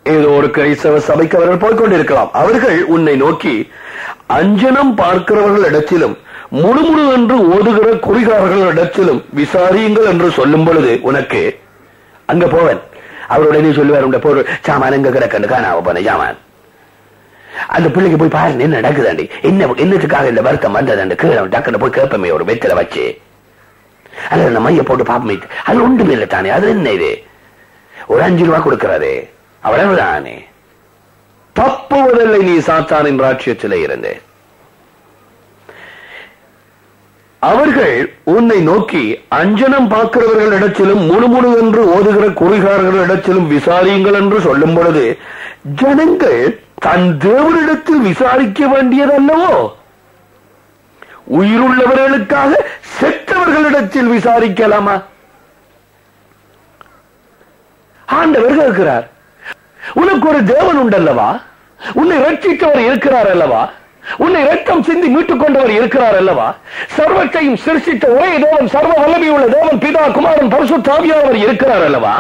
ஏதோ ஒரு கிரைஸ்தவ சபைக்கு அவர்கள் போய்கொண்டிருக்கலாம் அவர்கள் உன்னை நோக்கி அஞ்சனம் பார்க்கிறவர்கள் இடத்திலும் முழுமுழு என்று ஓதுகிற குறிகாரர்கள் இடத்திலும் விசாரியுங்கள் என்று சொல்லும் பொழுது உனக்கு அங்க போவன் அவருடனே சொல்லுவார் உண்ட பொருள் சாமான் எங்க கிடக்கண்டு காணாம போன சாமான் அந்த பிள்ளைக்கு போய் பாரு என்ன நடக்குதாண்டி என்ன என்னத்துக்காக இந்த வருத்தம் வந்ததாண்டு கீழே டக்குன்னு போய் கேட்பமே ஒரு வெத்தில வச்சு அதுல அந்த மைய போட்டு பாப்பமே அது ஒன்றுமே இல்லை தானே அது என்ன இது ஒரு அஞ்சு ரூபா கொடுக்கிறாரு அவ்வளவுதானே தப்புவதில்லை நீ சாத்தானின் ராட்சியத்திலே இருந்து அவர்கள் உன்னை நோக்கி அஞ்சனம் பார்க்கிறவர்கள் இடத்திலும் முழுமுழு என்று ஓதுகிற குறிகாரர்கள் இடத்திலும் விசாரியுங்கள் என்று சொல்லும் பொழுது ஜனங்கள் தன் தேவனிடத்தில் விசாரிக்க வேண்டியதல்லவோ உயிருள்ளவர்களுக்காக செத்தவர்களிடத்தில் விசாரிக்கலாமா ஆண்டவர் கேட்கிறார் உனக்கு ஒரு தேவன் உண்டல்லவா உன்னை ரட்சித்தவர் இருக்கிறார் அல்லவா உன்னை ரத்தம் சிந்தி மீட்டுக் கொண்டவர் இருக்கிறார் அல்லவா சர்வத்தையும் சிருஷ்டித்த ஒரே தேவன் சர்வ வல்லமை உள்ள தேவன் பிதா குமாரன் பரிசுத்தாவியானவர் இருக்கிறார் அல்லவா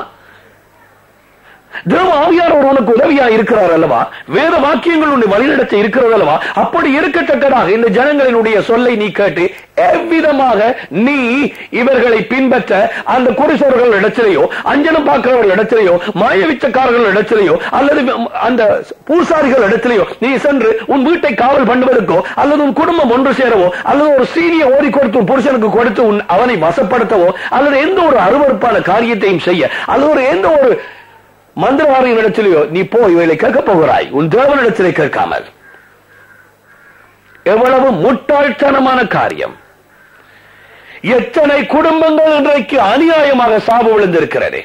தேவ ஆவியானவர் உனக்கு உதவியா இருக்கிறார் அல்லவா வேத வாக்கியங்கள் உன்னை வழிநடத்த இருக்கிறது அல்லவா அப்படி இருக்கத்தக்கதாக இந்த ஜனங்களினுடைய சொல்லை நீ கேட்டு எவ்விதமாக நீ இவர்களை பின்பற்ற அந்த குடிசோர்கள் இடத்திலேயோ அஞ்சனம் பார்க்கிறவர்கள் இடத்திலேயோ மாயவிச்சக்காரர்கள் இடத்திலேயோ அல்லது அந்த பூசாரிகள் இடத்திலேயோ நீ சென்று உன் வீட்டை காவல் பண்ணுவதற்கோ அல்லது உன் குடும்பம் ஒன்று சேரவோ அல்லது ஒரு சீனியை ஓடி கொடுத்து உன் புருஷனுக்கு கொடுத்து உன் அவனை வசப்படுத்தவோ அல்லது எந்த ஒரு அருவறுப்பான காரியத்தையும் செய்ய அல்லது ஒரு எந்த ஒரு மந்திரவாரியின் இடத்திலேயோ நீ போய் இவைகளை கேட்க போகிறாய் உன் தேவனிடத்திலே கேட்காமல் எவ்வளவு முட்டாள்தனமான காரியம் எத்தனை குடும்பங்கள் இன்றைக்கு அநியாயமாக சாவு விழுந்திருக்கிறது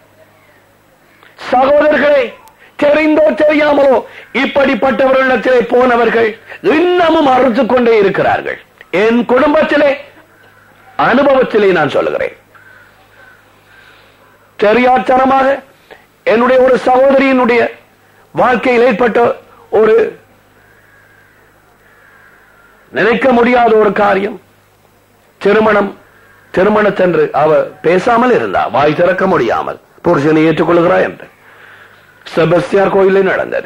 சகோதரர்களே தெரிந்தோ தெரியாமலோ இப்படிப்பட்டவர்களிடத்திலே போனவர்கள் இன்னமும் அறுத்துக் கொண்டே இருக்கிறார்கள் என் குடும்பத்திலே அனுபவத்திலே நான் சொல்லுகிறேன் தெரியாத்தனமாக என்னுடைய ஒரு சகோதரியினுடைய வாழ்க்கையில் ஏற்பட்ட ஒரு நினைக்க முடியாத ஒரு காரியம் திருமணம் திருமணத்தன்று அவ பேசாமல் இருந்தா வாய் திறக்க முடியாமல் புருஷனை ஏற்றுக்கொள்கிறா என்று செபஸ்தியார் கோயிலில் நடந்தது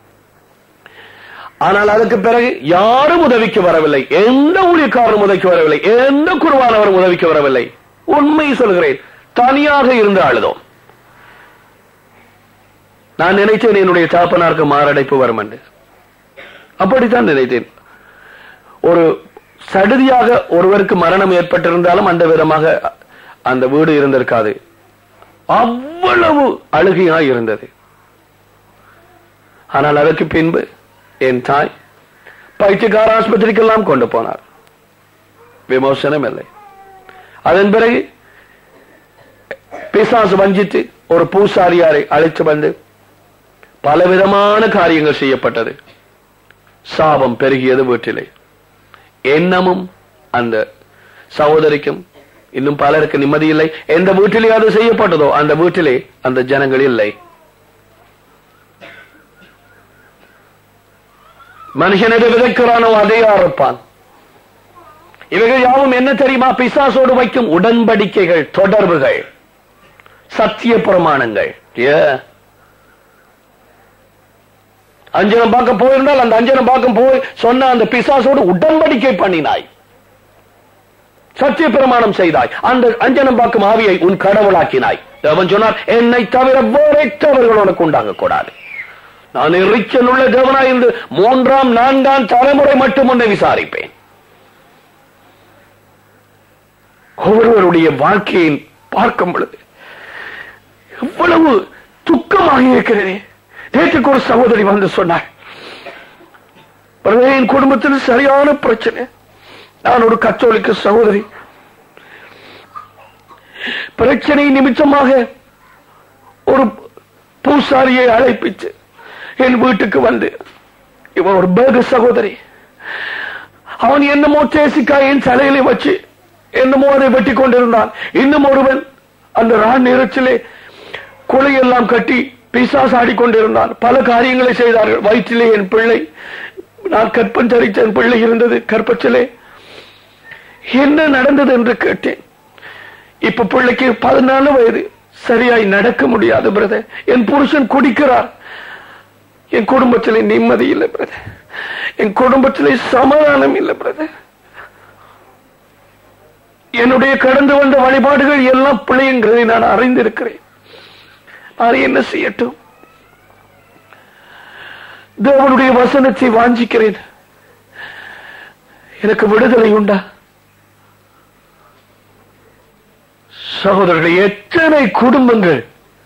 ஆனால் அதுக்கு பிறகு யாரும் உதவிக்கு வரவில்லை எந்த ஊழியக்காரரும் உதவிக்கு வரவில்லை எந்த குருவானவரும் உதவிக்கு வரவில்லை உண்மை சொல்கிறேன் தனியாக இருந்து அழுதோம் நான் நினைத்தேன் என்னுடைய தாப்பனாருக்கு மாரடைப்பு வரும் என்று அப்படித்தான் நினைத்தேன் ஒரு சடுதியாக ஒருவருக்கு மரணம் ஏற்பட்டிருந்தாலும் அந்த விதமாக அந்த வீடு இருந்திருக்காது அவ்வளவு அழுகையாய் இருந்தது ஆனால் அதற்கு பின்பு என் தாய் பைத்தியக்கார ஆஸ்பத்திரிக்கெல்லாம் கொண்டு போனார் விமோசனம் இல்லை அதன் பிறகு பிசாசு வஞ்சித்து ஒரு பூசாரியாரை அழைத்து வந்து பலவிதமான காரியங்கள் செய்யப்பட்டது சாபம் பெருகியது வீட்டிலே எண்ணமும் அந்த சகோதரிக்கும் இன்னும் பலருக்கு நிம்மதி இல்லை எந்த வீட்டிலே அது செய்யப்பட்டதோ அந்த வீட்டிலே அந்த ஜனங்கள் இல்லை மனுஷன் எதை விதைக்கிறானோ அதை அறுப்பான் இவைகள் யாவும் என்ன தெரியுமா பிசாசோடு வைக்கும் உடன்படிக்கைகள் தொடர்புகள் சத்திய பிரமாணங்கள் ஏ அஞ்சனம் பார்க்க போயிருந்தால் அந்த அஞ்சனம் பார்க்க போய் சொன்ன அந்த பிசாசோடு உடன்படிக்கை பண்ணினாய் சத்திய பிரமாணம் செய்தாய் அந்த அஞ்சனம் பார்க்கும் ஆவியை உன் கடவுளாக்கினாய் தேவன் சொன்னார் என்னை தவிர வேறற்றவர்கள் உனக்கு உண்டாக கூடாது நான் இறைச்சல் உள்ள தேவனாய் இருந்து மூன்றாம் நான்காம் தலைமுறை மட்டும் உன்னை விசாரிப்பேன் ஒவ்வொருவருடைய வாழ்க்கையை பார்க்கும் பொழுது எவ்வளவு துக்கமாக இருக்கிறதே நேற்றுக்கு ஒரு சகோதரி வந்து சொன்னார் என் குடும்பத்தில் சரியான பிரச்சனை நான் ஒரு கத்தோலிக்க சகோதரி பிரச்சனை நிமித்தமாக ஒரு பூசாரியை அழைப்பிச்சு என் வீட்டுக்கு வந்து இவன் ஒரு பேக சகோதரி அவன் என்னமோ தேசிக்காய் என் தலையிலே வச்சு என்னமோ அதை வெட்டி கொண்டிருந்தான் இன்னும் ஒருவன் அந்த ராண் நிறச்சிலே குலையெல்லாம் கட்டி பிசாஸ் ஆடிக்கொண்டிருந்தான் பல காரியங்களை செய்தார்கள் வயிற்றிலே என் பிள்ளை நான் கற்பன் தரித்த என் பிள்ளை இருந்தது கற்பச்சிலே என்ன நடந்தது என்று கேட்டேன் இப்ப பிள்ளைக்கு பதினாலு வயது சரியாய் நடக்க முடியாது பிரதர் என் புருஷன் குடிக்கிறார் என் குடும்பத்திலே நிம்மதி இல்லை பிரதர் என் குடும்பத்திலே சமாதானம் இல்லை பிரதர் என்னுடைய கடந்து வந்த வழிபாடுகள் எல்லாம் பிழைங்கிறதை நான் அறிந்திருக்கிறேன் நான் என்ன செய்யட்டும் தேவனுடைய வசனத்தை வாஞ்சிக்கிறேன் எனக்கு விடுதலை உண்டா சகோதரர்களே எத்தனை குடும்பங்கள்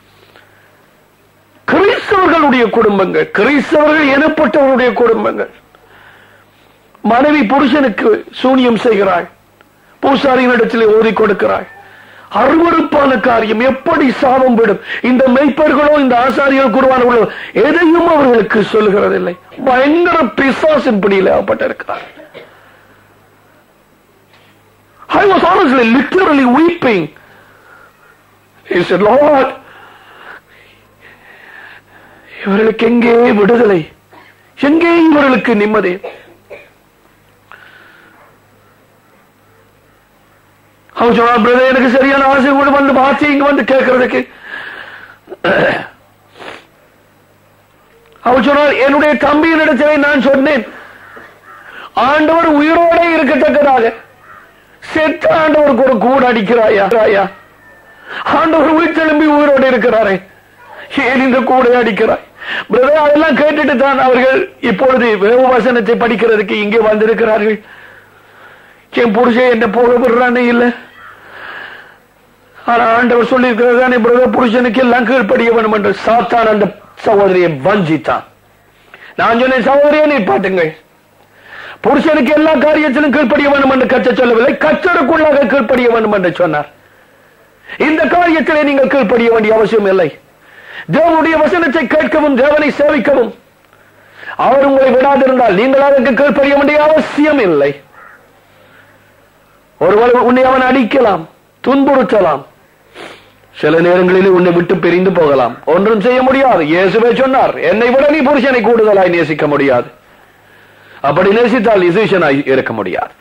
கிறிஸ்தவர்களுடைய குடும்பங்கள் கிறிஸ்தவர்கள் எனப்பட்டவர்களுடைய குடும்பங்கள் மனைவி புருஷனுக்கு சூனியம் செய்கிறாள் பூசாரிகளிடத்திலே ஓதி கொடுக்கிறாள் அருவருப்பான காரியம் எப்படி சாபம் விடும் இந்த மெய்ப்பர்களோ இந்த ஆசாரியர்கள் குருவானவர்களோ எதையும் அவர்களுக்கு சொல்லுகிறதில்லை பயங்கர பிசாசின் பிடியில் அகப்பட்டிருக்கிறார் I was honestly literally weeping. He said, Lord, இவர்களுக்கு எங்கே விடுதலை எங்கே இவர்களுக்கு நிம்மதி அவன் சொன்னா பிரதர் எனக்கு சரியான ஆசை கூட வந்து பார்த்து இங்க வந்து கேட்கறதுக்கு அவன் சொன்னார் என்னுடைய தம்பியினிடத்திலே நான் சொன்னேன் ஆண்டவர் உயிரோட இருக்கத்தக்கதாக செத்த ஆண்டவருக்கு ஒரு கூட அடிக்கிறாயா ராயா ஆண்டவர் உயிர் திரும்பி உயிரோடு இருக்கிறாரே ஏன் இந்த கூட அடிக்கிறாய் பிரதர் அதெல்லாம் கேட்டுட்டு தான் அவர்கள் இப்பொழுது வேவு வசனத்தை படிக்கிறதுக்கு இங்கே வந்திருக்கிறார்கள் என் புருஷன் என்ன போக விடுறானே இல்ல ஆனா ஆண்டவர் சொல்லி இருக்கிறதானே பிரதர் புருஷனுக்கு எல்லாம் கீழ்ப்படிய வேண்டும் என்று சாத்தான் அந்த சகோதரியை வஞ்சித்தான் நான் சொன்னேன் சகோதரியை நீ பாட்டுங்கள் புருஷனுக்கு எல்லா காரியத்திலும் கீழ்ப்படிய வேண்டும் என்று கற்ற சொல்லவில்லை கச்சருக்குள்ளாக கீழ்ப்படிய வேண்டும் என்று சொன்னார் இந்த காரியத்திலே நீங்கள் கீழ்ப்படிய வேண்டிய அவசியம் இல்லை தேவனுடைய வசனத்தை கேட்கவும் தேவனை சேவிக்கவும் அவர் உங்களை விடாதிருந்தால் நீங்கள் அதற்கு கீழ்ப்படிய வேண்டிய அவசியம் இல்லை ஒருவேளை உன்னை அவன் அடிக்கலாம் துன்புறுத்தலாம் சில நேரங்களில் உன்னை விட்டு பிரிந்து போகலாம் ஒன்றும் செய்ய முடியாது இயேசுவே சொன்னார் என்னை விட நீ புருஷனை கூடுதலாய் நேசிக்க முடியாது அப்படி நேசித்தால் இசைஷனாய் இருக்க முடியாது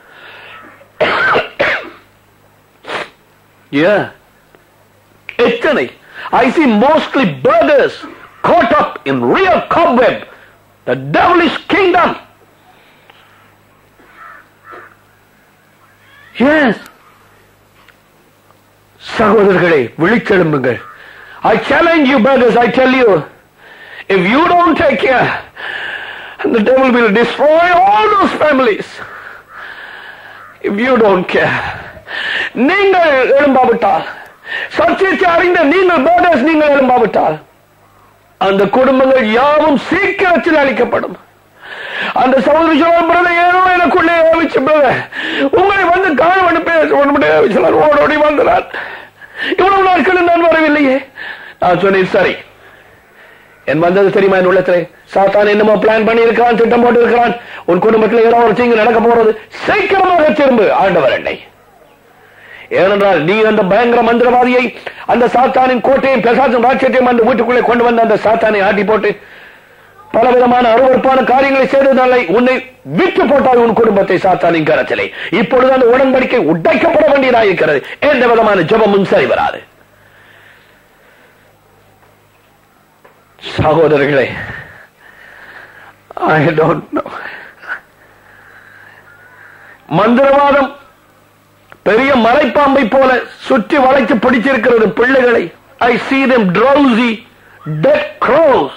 Yeah. எத்தனை I see mostly burgers caught up in real cobweb, the devilish kingdom. Yes. சகோதரர்களே விழிச்செழும்புங்கள் I challenge you burgers, I tell you, if you don't take care, the devil will destroy all those families. If you don't care. நீங்கள் எழும்பாவிட்டால் சத்தியத்தை அறிந்த நீங்கள் பேர்டர்ஸ் நீங்கள் எழும்பாவிட்டால் அந்த குடும்பங்கள் யாவும் சீக்கிரத்தில் அளிக்கப்படும் அந்த சகோதரி சொல்ல ஏதோ எனக்குள்ளே ஏவிச்சு பிரதர் உங்களை வந்து காண பேச ஓடோடி வந்தார் இவ்வளவு நாட்கள் நான் வரவில்லையே நான் சொன்னேன் சரி என் வந்தது தெரியுமா என் உள்ளத்திலே சாத்தான் என்னமோ பிளான் பண்ணி இருக்கிறான் திட்டம் போட்டு இருக்கிறான் உன் குடும்பத்தில் ஏதோ ஒரு தீங்கு நடக்க போறது சீக்கிரமாக திரும்பு ஆண்டவர் என்னை ஏனென்றால் நீ அந்த பயங்கர மந்திரவாதியை அந்த சாத்தானின் கோட்டையும் பிரசாதம் ராட்சியத்தையும் அந்த வீட்டுக்குள்ளே கொண்டு வந்த அந்த சாத்தானை ஆட்டி போட்டு பலவிதமான அருவறுப்பான காரியங்களை செய்ததாலே உன்னை விட்டு போட்டால் உன் குடும்பத்தை சாத்தானின் கரத்திலே இப்பொழுது அந்த உடன்படிக்கை உடைக்கப்பட வேண்டியதாக இருக்கிறது எந்த விதமான ஜபமும் சரி வராது சகோதரர்களே ஐ டோன்ட் நோ மந்திரவாதம் பெரிய மலைப்பாம்பை போல சுற்றி வளைத்து பிடிச்சிருக்கிறது பிள்ளைகளை ஐ see them drowsy dead crows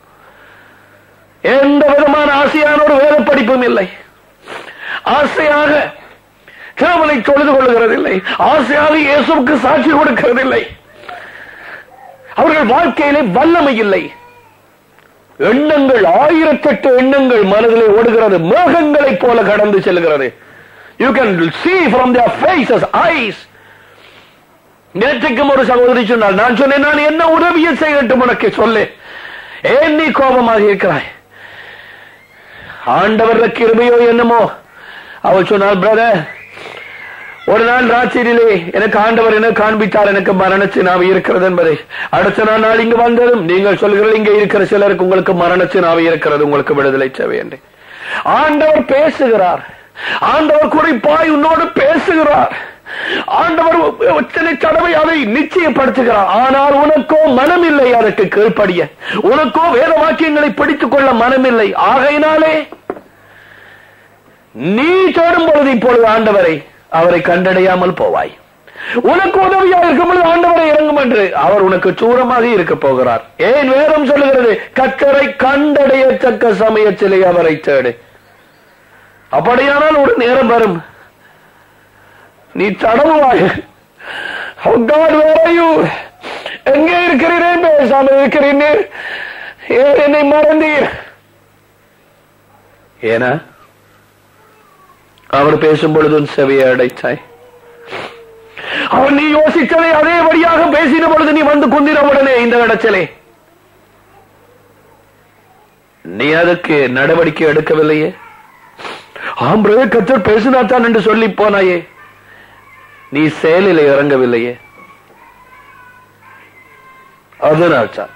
எந்த விதமான ஆசையான ஒரு வேத படிப்பும் இல்லை ஆசையாக தேவனை தொழுது கொள்ளுகிறதில்லை ஆசையாக இயேசுவுக்கு சாட்சி கொடுக்கிறதில்லை அவர்கள் வாழ்க்கையிலே வல்லமை இல்லை எண்ணங்கள் ஆயிரத்தெட்டு எண்ணங்கள் மனதிலே ஓடுகிறது மேகங்களைப் போல கடந்து செல்கிறது you can see from their faces eyes நேற்றுக்கும் ஒரு சகோதரி சொன்னால் நான் சொன்னேன் நான் என்ன உதவியை செய்யட்டும் உனக்கு சொல்லு ஏன் நீ கோபமாக இருக்கிறாய் ஆண்டவர் கிருபையோ என்னமோ அவள் சொன்னால் பிரதர் ஒரு நாள் ராத்திரியிலே எனக்கு ஆண்டவர் என காண்பித்தார் எனக்கு மரணச்சு நாவி இருக்கிறது என்பதை அடுத்த நாள் நாள் இங்கு வந்ததும் நீங்கள் சொல்கிறீர்கள் இங்கே இருக்கிற சிலருக்கு உங்களுக்கு மரணச்சு நாவி இருக்கிறது உங்களுக்கு விடுதலை தேவை என்று ஆண்டவர் பேசுகிறார் ஆண்டவர் குறிப்பாய் உன்னோடு பேசுகிறார் ஆண்டவர் எத்தனை தடவை அதை நிச்சயப்படுத்துகிறார் ஆனால் உனக்கோ மனமில்லை அதற்கு கீழ்ப்படிய உனக்கோ வேத வாக்கியங்களை பிடித்துக் கொள்ள மனமில்லை ஆகையினாலே நீ தேடும் பொழுது இப்பொழுது ஆண்டவரை அவரை கண்டடையாமல் போவாய் உனக்கு உதவியா இருக்கும் பொழுது ஆண்டவரை இறங்கும் என்று அவர் உனக்கு தூரமாக இருக்க போகிறார் ஏன் வேதம் சொல்லுகிறது கத்தரை கண்டடையத்தக்க சமயத்திலே அவரை தேடு அப்படியானால் ஒரு நேரம் வரும் நீ தடவுவாய் Oh God, where are you? எங்கே இருக்கிறீரேன் பேசாம இருக்கிறீன் ஏன் என்னை மறந்தீர் ஏனா அவர் பேசும் பொழுது உன் செவியை அடைத்தாய் அவன் நீ யோசித்ததை அதேபடியாக பேசின பொழுது நீ வந்து குந்தின உடனே இந்த இடத்திலே நீ அதுக்கு நடவடிக்கை எடுக்கவில்லையே ஆம்பிரவே கத்தர் பேசினாத்தான் என்று சொல்லி போனாயே நீ செயலில் இறங்கவில்லையே அதனால் தான்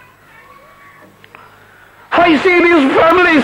I see these families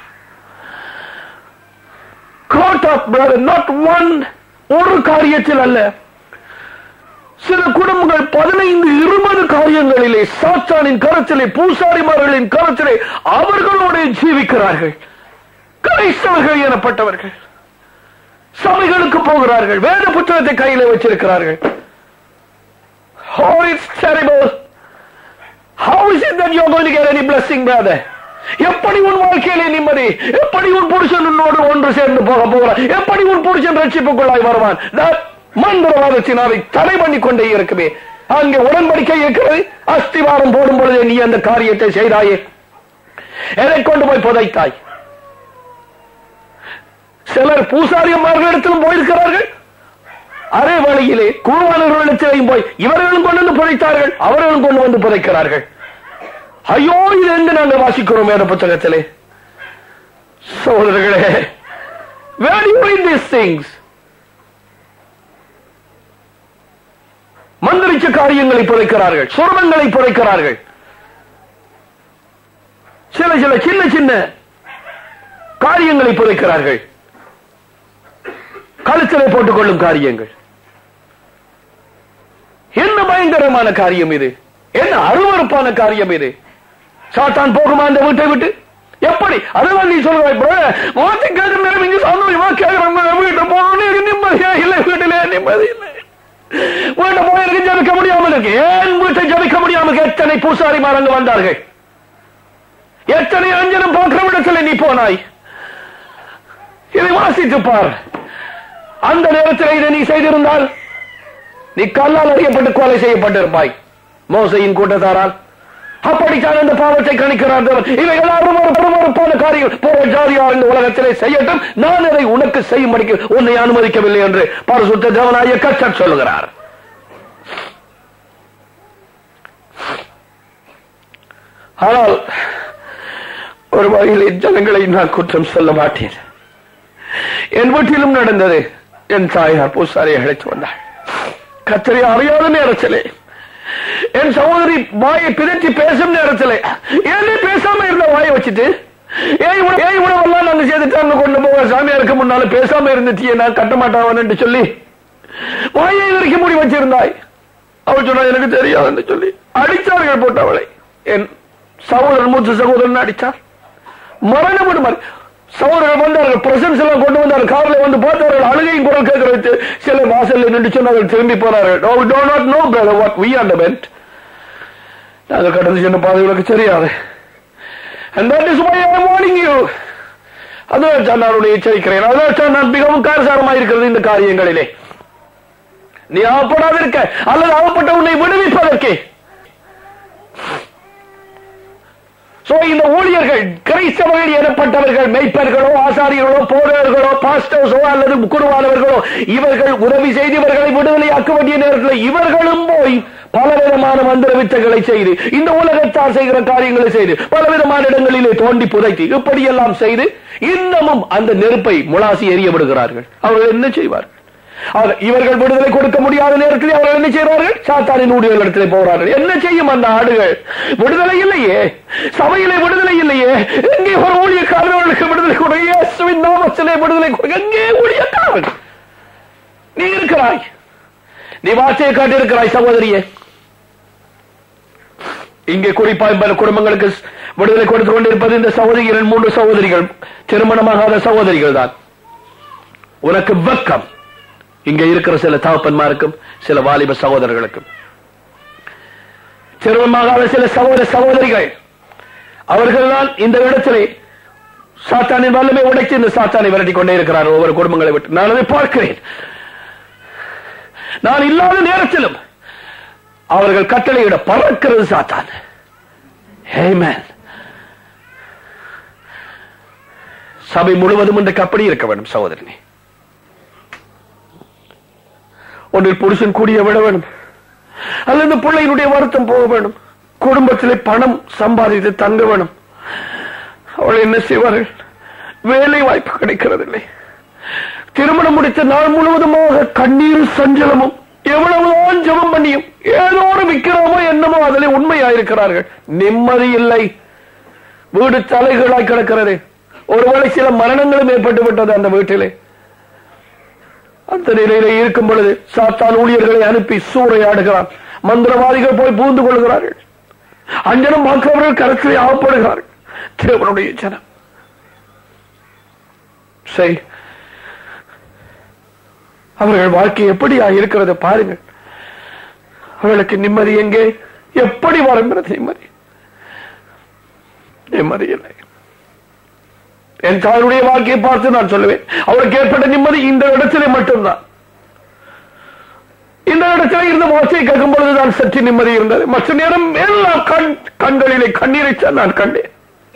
caught up, brother, not one ஒரு காரியத்தில் அல்ல சில குடும்பங்கள் பதினைந்து இருபது காரியங்களிலே சாத்தானின் கரத்திலே பூசாரிமார்களின் கரத்திலே அவர்களோடு ஜீவிக்கிறார்கள் கிரைஸ்தவர்கள் எனப்பட்டவர்கள் சபைகளுக்கு போகிறார்கள் வேத புத்தகத்தை கையில வச்சிருக்கிறார்கள் Oh, it's terrible. How is it that you're going to get any blessing, brother? எப்படி உன் வாழ்க்கையிலே நிம்மதி எப்படி உன் புருஷன் உன்னோடு ஒன்று சேர்ந்து போக போகிறான் எப்படி உன் புருஷன் ரட்சிப்புக்குள்ளாய் வருவான் That மந்திரவாதத்தின் அதை தடை பண்ணி கொண்டே இருக்குமே அங்கே உடன்படிக்கை இருக்கிறது அஸ்திவாரம் போடும் பொழுது நீ அந்த காரியத்தை செய்தாயே எதை கொண்டு போய் புதைத்தாய் சிலர் பூசாரியமார்களிடத்திலும் போயிருக்கிறார்கள் அதே வழியிலே குழுவாளர்களிடத்திலையும் போய் இவர்களும் கொண்டு வந்து புதைத்தார்கள் அவர்களும் கொண்டு வந்து புதைக்கிறார்கள் ஐயோ இது எங்க நாங்கள் வாசிக்கிறோம் வேத புத்தகத்திலே சோதரர்களே where do you read these things மந்திரிச்ச காரியங்களை புதைக்கிறார்கள் சுரமங்களை புதைக்கிறார்கள் சில சில சின்ன சின்ன காரியங்களை புதைக்கிறார்கள் கழுத்திலே போட்டுக் கொள்ளும் காரியங்கள் என்ன பயங்கரமான காரியம் இது என்ன அருவறுப்பான காரியம் இது சாத்தான் போகுமா அந்த வீட்டை விட்டு எப்படி அதெல்லாம் நீ சொல்றாய் மாத்தி கேட்கிற நேரம் இங்க சந்தோஷமா கேட்கிறாங்க வீட்டை போகணும் நிம்மதியா இல்லை வீட்டிலே நிம்மதி இல்லை வீட்டை போய் எனக்கு ஜபிக்க முடியாமல் இருக்கு ஏன் வீட்டை ஜபிக்க முடியாமல் எத்தனை பூசாரிமார் அங்கு வந்தார்கள் எத்தனை அஞ்சனம் பார்க்கிற இடத்துல நீ போனாய் இதை வாசித்து பார் அந்த நேரத்தில் இதை நீ செய்திருந்தால் நீ கல்லால் அறியப்பட்டு கொலை செய்யப்பட்டிருப்பாய் மோசையின் கூட்டத்தாரால் அப்படித்தான் அந்த பாவத்தை கணிக்கிறார் தேவன் இவை எல்லாரும் ஒரு பெருமறுப்பான காரியம் போற ஜாதியார் இந்த உலகத்திலே செய்யட்டும் நான் அதை உனக்கு செய்யும்படிக்கு உன்னை அனுமதிக்கவில்லை என்று பரிசுத்த தேவனாய கச்சர் சொல்லுகிறார் ஆனால் ஒரு வகையிலே ஜனங்களை நான் குற்றம் சொல்ல மாட்டேன் என் வீட்டிலும் நடந்தது என் தாயார் பூசாரியை அழைத்து வந்தாள் கத்தரை அறியாத நேரத்திலே என் சகோதரி வாயை பிரிச்சு பேசும் நேரத்திலே ஏனே பேசாம இருந்த வாயை வச்சுட்டு ஏய் உண- ஏய் உணவெல்லாம் நாங்க செய்துட்டாங்க கொண்டு போக சாமியாருக்கு முன்னால பேசாம இருந்துட்டியே நான் கட்ட மாட்டாவன்னு சொல்லி வாயை வரைக்கும் மூடி வச்சிருந்தாய் அவள் சொன்னா எனக்கு தெரியாதுன்னு சொல்லி அடிச்சார்கள் போட்டு அவளை என் சகோதரன் மூத்த சகோதரன் அடிச்சார் மரணம் விடுமாறு சகோதரர் வந்தார்கள் பிரசன்ஸ் எல்லாம் கொண்டு வந்தார்கள் கார்ல வந்து பார்த்தார்கள் அழுகையின் குரல் கேட்கிறது சில வாசல்ல நின்று சொன்னார்கள் திரும்பி போனார்கள் no we do not know brother what we underwent நாங்கள் கடந்து சென்ற பாதை உனக்கு தெரியாது and that is why I am warning you அதனால் தான் நான் உன்னை எச்சரிக்கிறேன் அதனால் தான் நான் மிகவும் காரசாரமாக இருக்கிறது இந்த காரியங்களிலே நீ அவப்படாதிருக்க அல்லது அவப்பட்ட உன்னை விடுவிப்பதற்கு சோ இந்த ஊழியர்கள் கிரைஸ்தவர்கள் எனப்பட்டவர்கள் மெய்ப்பர்களோ ஆசாரியர்களோ போதகர்களோ பாஸ்டர்ஸோ அல்லது குருவானவர்களோ இவர்கள் உதவி செய்து இவர்களை விடுதலையாக்க வேண்டிய நேரத்தில் இவர்களும் போய் பலவிதமான மந்திர வித்தைகளை செய்து இந்த உலகத்தார் செய்கிற காரியங்களை செய்து பலவிதமான இடங்களிலே தோண்டி புதைத்து இப்படியெல்லாம் செய்து இன்னமும் அந்த நெருப்பை முலாசி எறிய விடுகிறார்கள் அவர்கள் என்ன செய்வார்கள் அவர் இவர்கள் விடுதலை கொடுக்க முடியாத நேரத்தில் அவர்கள் என்ன செய்வார்கள் சாத்தானின் ஊழியர்கள் இடத்திலே போகிறார்கள் என்ன செய்யும் அந்த ஆடுகள் விடுதலை இல்லையே சபையிலே விடுதலை இல்லையே எங்கே ஒரு ஊழியக்காரர்களுக்கு விடுதலை கொடு இயேசுவின் நாமத்திலே விடுதலை கொடு எங்கே ஊழியக்காரன் நீ இருக்கிறாய் நீ வார்த்தையை காட்டியிருக்கிறாய் சகோதரியே இங்கே குறிப்பாய் பல குடும்பங்களுக்கு விடுதலை கொடுத்து கொண்டிருப்பது இந்த சகோதரிகள் மூன்று சகோதரிகள் திருமணமாகாத சகோதரிகள் தான் உனக்கு வெக்கம் இங்கே இருக்கிற சில தகப்பன்மாருக்கும் சில வாலிப சகோதரர்களுக்கும் திருமணமாகாத சில சகோதர சகோதரிகள் அவர்கள் தான் இந்த இடத்திலே சாத்தானின் வல்லமை உடைத்து இந்த சாத்தானை விரட்டி கொண்டே இருக்கிறார் ஒவ்வொரு குடும்பங்களை விட்டு நான் அதை பார்க்கிறேன் நான் இல்லாத நேரத்திலும் அவர்கள் கட்டளையிட பறக்கிறது சாத்தான் Amen. சபை முழுவதும் இன்றைக்கு அப்படி இருக்க வேண்டும் சகோதரனே ஒன்றில் புருஷன் கூடிய விட வேண்டும் அல்லது பிள்ளையினுடைய வருத்தம் போக வேண்டும் குடும்பத்திலே பணம் சம்பாதித்து தங்க வேணும் அவள் என்ன செய்வார்கள் வேலை வாய்ப்பு கிடைக்கிறதில்லை திருமணம் முடித்த நாள் முழுவதுமாக கண்ணீர் சஞ்சலமும் எவ்வளவுதான் ஜெபம் பண்ணியும் ஏதோ ஒரு விக்கிறோமோ என்னமோ அதிலே உண்மையாயிருக்கிறார்கள் நிம்மதி இல்லை வீடு தலைகளாய் கிடக்கிறது ஒருவேளை சில மரணங்களும் ஏற்பட்டு விட்டது அந்த வீட்டிலே அந்த நிலையில இருக்கும் பொழுது சாத்தான் ஊழியர்களை அனுப்பி சூறையாடுகிறான் மந்திரவாதிகள் போய் பூந்து கொள்கிறார்கள் அஞ்சனம் பார்க்கிறவர்கள் கருத்திலே ஆகப்படுகிறார்கள் தேவனுடைய ஜனம் சரி அவர்கள் வாழ்க்கை எப்படியா இருக்கிறது பாருங்கள் அவர்களுக்கு நிம்மதி எங்கே எப்படி வருகிறது நிம்மதி நிம்மதி இல்லை என் தாயுடைய வாழ்க்கையை பார்த்து நான் சொல்லுவேன் அவருக்கு ஏற்பட்ட நிம்மதி இந்த இடத்திலே மட்டும்தான் இந்த இடத்திலே இருந்த வார்த்தையை கேட்கும் பொழுதுதான் சற்று நிம்மதி இருந்தது மற்ற நேரம் எல்லாம் கண் கண்களிலே கண்ணீரை நான் கண்டேன்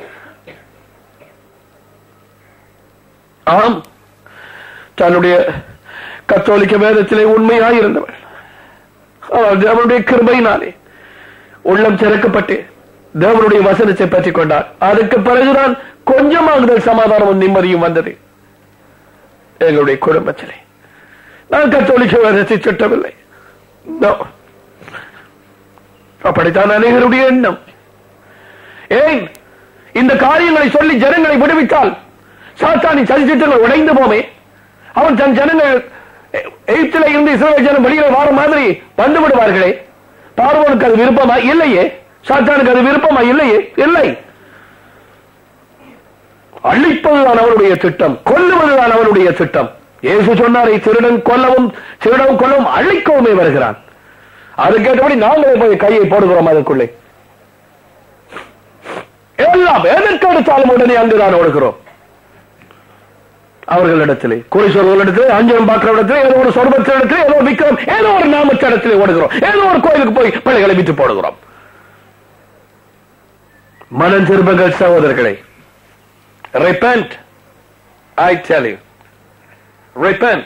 ஆம் தன்னுடைய கத்தோலிக்க வேதத்திலே உண்மையாய் இருந்தவள் அவர் தேவனுடைய கிருபையினாலே உள்ளம் திறக்கப்பட்டு தேவனுடைய வசனத்தை பற்றிக் கொண்டார் அதுக்கு பிறகுதான் கொஞ்சமாகுதல் சமாதானமும் நிம்மதியும் வந்தது எங்களுடைய குடும்பத்திலே நான் கத்தோலிக்க வேதத்தை திட்டவில்லை No. அப்படித்தான் அனைவருடைய எண்ணம் ஏன் இந்த காரியங்களை சொல்லி ஜனங்களை விடுவித்தால் சாத்தானின் சதித்திட்டங்கள் உடைந்து போமே அவன் தன் ஜனங்கள் எய்த்தில் இருந்து இஸ்ரேல் ஜனம் வெளியில வார மாதிரி வந்து விடுவார்களே பார்வோனுக்கு அது விருப்பமா இல்லையே சாத்தானுக்கு அது விருப்பமா இல்லையே இல்லை அழிப்பதுதான் அவருடைய திட்டம் கொல்லுவதுதான் அவருடைய திட்டம் இயேசு சொன்னாரை திருடன் கொல்லவும் திருடவும் கொல்லவும் அழிக்கவுமே வருகிறான் அதுக்கேற்றபடி நாங்களே போய் கையை போடுகிறோம் அதற்குள்ளே எல்லாம் எதற்கு எடுத்தாலும் உடனே அங்குதான் ஓடுகிறோம் அவர்களிடத்திலே குறி சொல்வர்களிடத்திலே அஞ்சனம் பார்க்கிற இடத்திலே ஏதோ ஒரு சொர்பத்த இடத்திலே ஏதோ விக்ரம் ஏதோ ஒரு நாமச்ச இடத்திலே ஓடுகிறோம் ஏதோ ஒரு கோயிலுக்கு போய் பிள்ளைகளை விட்டு போடுகிறோம் மனம் திரும்பங்கள் சகோதரர்களை repent I tell you repent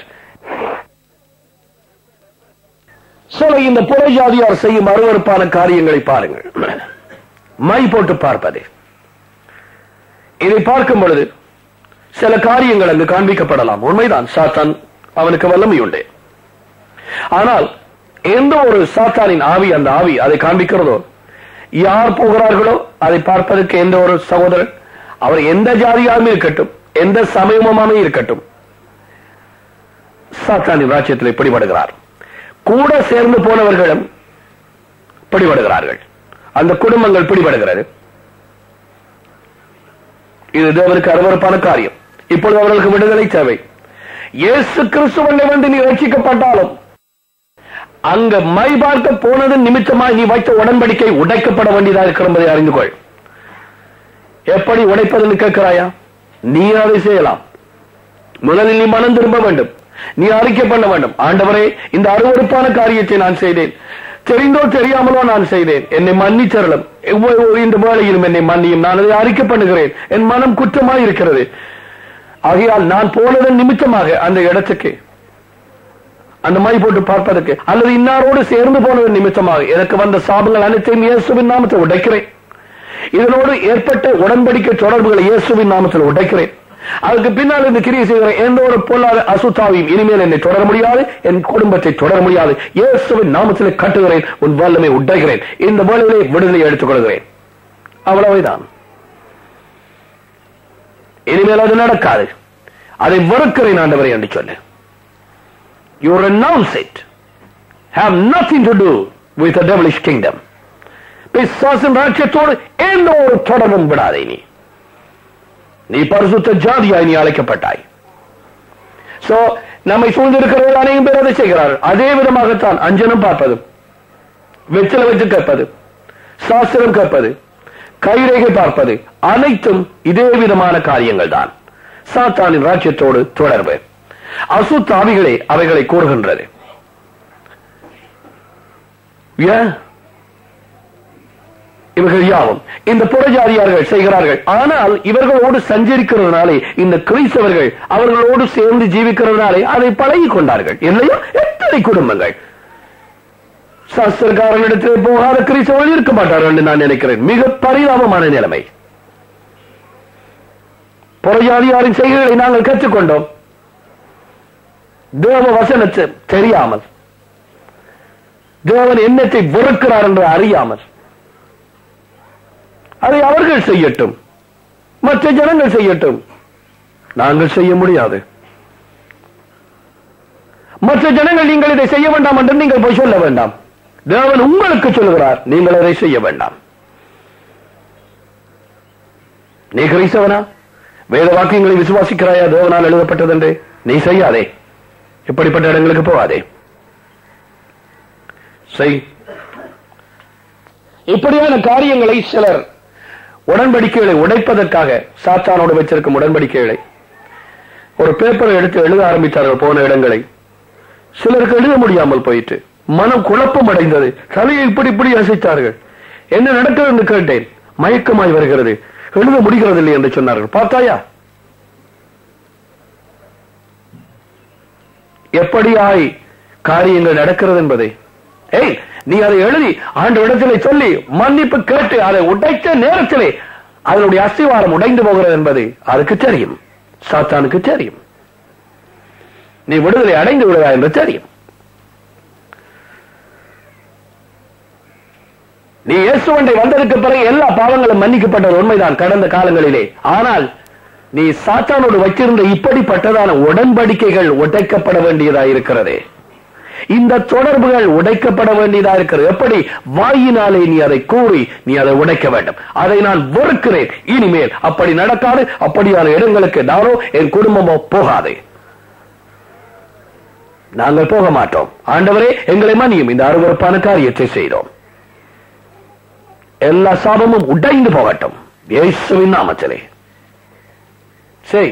சில இந்த புறஜாதியார் செய்யும் அருவறுப்பான காரியங்களை பாருங்கள் மை போட்டு பார்ப்பது இதை பார்க்கும் பொழுது சில காரியங்கள் அங்கு காண்பிக்கப்படலாம் உண்மைதான் சாத்தான் அவனுக்கு வல்லமை உண்டு ஆனால் எந்த ஒரு சாத்தானின் ஆவி அந்த ஆவி அதை காண்பிக்கிறதோ யார் போகிறார்களோ அதை பார்ப்பதற்கு எந்த ஒரு சகோதரன் அவர் எந்த ஜாதியாகவும் இருக்கட்டும் எந்த சமயமுமாமே இருக்கட்டும் சாத்தானின் ராஜ்யத்தில் பிடிபடுகிறார் கூட சேர்ந்து போனவர்களும் பிடிபடுகிறார்கள் அந்த குடும்பங்கள் பிடிபடுகிறது இது தேவனுக்கு அருவறுப்பான காரியம் இப்பொழுது அவர்களுக்கு விடுதலை தேவை இயேசு கிறிஸ்துவனை வந்து நீ ரட்சிக்கப்பட்டாலும் அங்க மை பார்க்க போனது நிமித்தமாய் நீ வைத்த உடன்படிக்கை உடைக்கப்பட வேண்டியதாக இருக்கிற என்பதை அறிந்து கொள் எப்படி உடைப்பதுன்னு கேட்கிறாயா நீ அதை செய்யலாம் முதலில் நீ மனம் திரும்ப வேண்டும் நீ அறிக்கை பண்ண வேண்டும் ஆண்டவரே இந்த அருவறுப்பான காரியத்தை நான் செய்தேன் தெரிந்தோ தெரியாமலோ நான் செய்தேன் என்னை மன்னித்தரலும் இந்த வேளையிலும் என்னை மன்னியும் நான் அதை அறிக்கை பண்ணுகிறேன் என் மனம் குற்றமாய் இருக்கிறது ஆகையால் நான் போனதன் நிமித்தமாக அந்த இடத்துக்கு அந்த மாதிரி போட்டு பார்ப்பதற்கு அல்லது இன்னாரோடு சேர்ந்து போனதன் நிமித்தமாக எனக்கு வந்த சாபங்கள் அனைத்தையும் இயேசுவின் நாமத்தை உடைக்கிறேன் இதனோடு ஏற்பட்ட உடன்படிக்கை தொடர்புகளை இயேசுவின் நாமத்தில் உடைக்கிறேன் அதுக்கு பின்னால் இந்த கிரியை செய்கிற எந்த ஒரு பொல்லாத அசுத்தாவையும் இனிமேல் என்னை தொடர முடியாது என் குடும்பத்தை தொடர முடியாது இயேசுவின் நாமத்தில் கட்டுகிறேன் உன் வல்லமை உடைக்கிறேன் இந்த வேலையிலே விடுதலை எடுத்துக் கொள்கிறேன் அவ்வளவுதான் இனிமேல் அது நடக்காது அதை வெறுக்கிறேன் ஆண்டவரை என்று சொல்லு you renounce it have nothing to do with the devilish kingdom. பிசாசின் ராஜ்யத்தோடு எந்த ஒரு தொடர்பும் விடாதே நீ நீ பரிசுத்த ஜாதியாய் நீ அழைக்கப்பட்டாய் சோ நம்மை சூழ்ந்திருக்கிறவர்கள் அனைவரும் பேர் அதை செய்கிறார்கள் அதே விதமாகத்தான் அஞ்சனம் பார்ப்பது வெற்றில வச்சு கேட்பது சாஸ்திரம் கேட்பது கைரேகை பார்ப்பது அனைத்தும் இதே விதமான காரியங்கள் தான் சாத்தானின் ராஜ்யத்தோடு தொடர்பு அசுத்தாவிகளே அவைகளை கூறுகின்றது ஏன் இவர்கள் யாவும் இந்த புறஜாதியார்கள் செய்கிறார்கள் ஆனால் இவர்களோடு சஞ்சரிக்கிறதுனாலே இந்த கிறிஸ்தவர்கள் அவர்களோடு சேர்ந்து ஜீவிக்கிறதுனாலே அதை பழகி கொண்டார்கள் இல்லையா எத்தனை குடும்பங்கள் சாஸ்திரக்காரனிடத்திலே போகாத கிறிஸ்தவர்கள் இருக்க மாட்டார்கள் என்று நான் நினைக்கிறேன் மிக பரிதாபமான நிலைமை புறஜாதியாரின் செய்கைகளை நாங்கள் கற்றுக்கொண்டோம் தேவ வசனத்தை தெரியாமல் தேவன் என்னத்தை வெறுக்கிறார் என்று அறியாமல் அதை அவர்கள் செய்யட்டும் மற்ற ஜனங்கள் செய்யட்டும் நாங்கள் செய்ய முடியாது மற்ற ஜனங்கள் நீங்கள் இதை செய்ய வேண்டாம் என்று நீங்கள் போய் சொல்ல வேண்டாம் தேவன் உங்களுக்கு சொல்கிறார் நீங்கள் அதை செய்ய வேண்டாம் நீ கிறிஸ்தவனா வேத வாக்கியங்களை விசுவாசிக்கிறாயா தேவனால் எழுதப்பட்டது என்று நீ செய்யாதே இப்படிப்பட்ட இடங்களுக்கு போகாதே செய் இப்படியான காரியங்களை சிலர் உடன்படிக்கைகளை உடைப்பதற்காக சாத்தானோடு வச்சிருக்கும் உடன்படிக்கைகளை ஒரு பேப்பரை எடுத்து எழுத ஆரம்பித்தார்கள் போன இடங்களை சிலருக்கு எழுத முடியாமல் போயிட்டு மனம் குழப்பம் அடைந்தது தலையை இப்படி இப்படி அசைத்தார்கள் என்ன நடக்கிறது என்று கேட்டேன் மயக்கமாய் வருகிறது எழுத முடிகிறது இல்லை என்று சொன்னார்கள் பார்த்தாயா எப்படியாய் காரியங்கள் நடக்கிறது என்பதை ஏய் நீ அதை எழுதி ஆண்டு இடத்திலே சொல்லி மன்னிப்பு கேட்டு அதை உடைத்த நேரத்திலே அதனுடைய அஸ்திவாரம் உடைந்து போகிறது என்பது அதுக்கு தெரியும் சாத்தானுக்கு தெரியும் நீ விடுதலை அடைந்து விடுவா என்று தெரியும் நீ இயேசுவண்டை வந்ததுக்கு பிறகு எல்லா பாவங்களும் மன்னிக்கப்பட்டது உண்மைதான் கடந்த காலங்களிலே ஆனால் நீ சாத்தானோடு வைத்திருந்த இப்படிப்பட்டதான உடன்படிக்கைகள் உடைக்கப்பட வேண்டியதா இருக்கிறது இந்த தொடர்புகள் உடைக்கப்பட வேண்டியதா இருக்கிறது எப்படி வாயினாலே நீ அதை கூறி நீ அதை உடைக்க வேண்டும் அதை நான் வெறுக்கிறேன் இனிமேல் அப்படி நடக்காது அப்படியான இடங்களுக்கு நானோ என் குடும்பமோ போகாது நாங்கள் போக மாட்டோம் ஆண்டவரே எங்களை மன்னியும் இந்த அருவறுப்பான காரியத்தை செய்தோம் எல்லா சாபமும் உடைந்து போகட்டும் இயேசுவின் நாமத்திலே சரி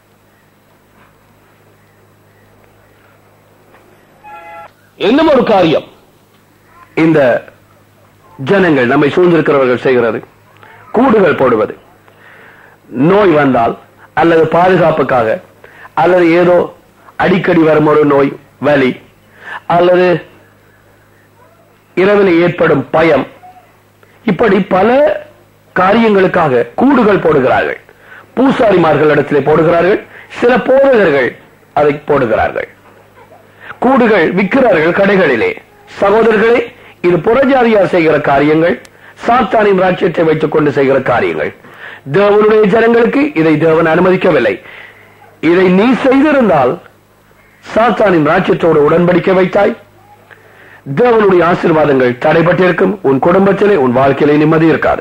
இன்னும் ஒரு காரியம் இந்த ஜனங்கள் நம்மை சூழ்ந்திருக்கிறவர்கள் செய்கிறது கூடுகள் போடுவது நோய் வந்தால் அல்லது பாதுகாப்புக்காக அல்லது ஏதோ அடிக்கடி வரும் ஒரு நோய் வலி அல்லது இரவில் ஏற்படும் பயம் இப்படி பல காரியங்களுக்காக கூடுகள் போடுகிறார்கள் பூசாரிமார்களிடத்திலே போடுகிறார்கள் சில போதகர்கள் அதை போடுகிறார்கள் கூடுகள் விற்கிறார்கள் கடைகளிலே சகோதரர்களே இது புறஜாதியார் செய்கிற காரியங்கள் சாத்தானின் ராஜ்யத்தை வைத்துக் கொண்டு செய்கிற காரியங்கள் தேவனுடைய ஜனங்களுக்கு இதை தேவன் அனுமதிக்கவில்லை இதை நீ செய்திருந்தால் சாத்தானின் ராஜ்யத்தோடு உடன்படிக்கை வைத்தாய் தேவனுடைய ஆசீர்வாதங்கள் தடைபட்டிருக்கும் உன் குடும்பத்திலே உன் வாழ்க்கையிலே நிம்மதி இருக்காது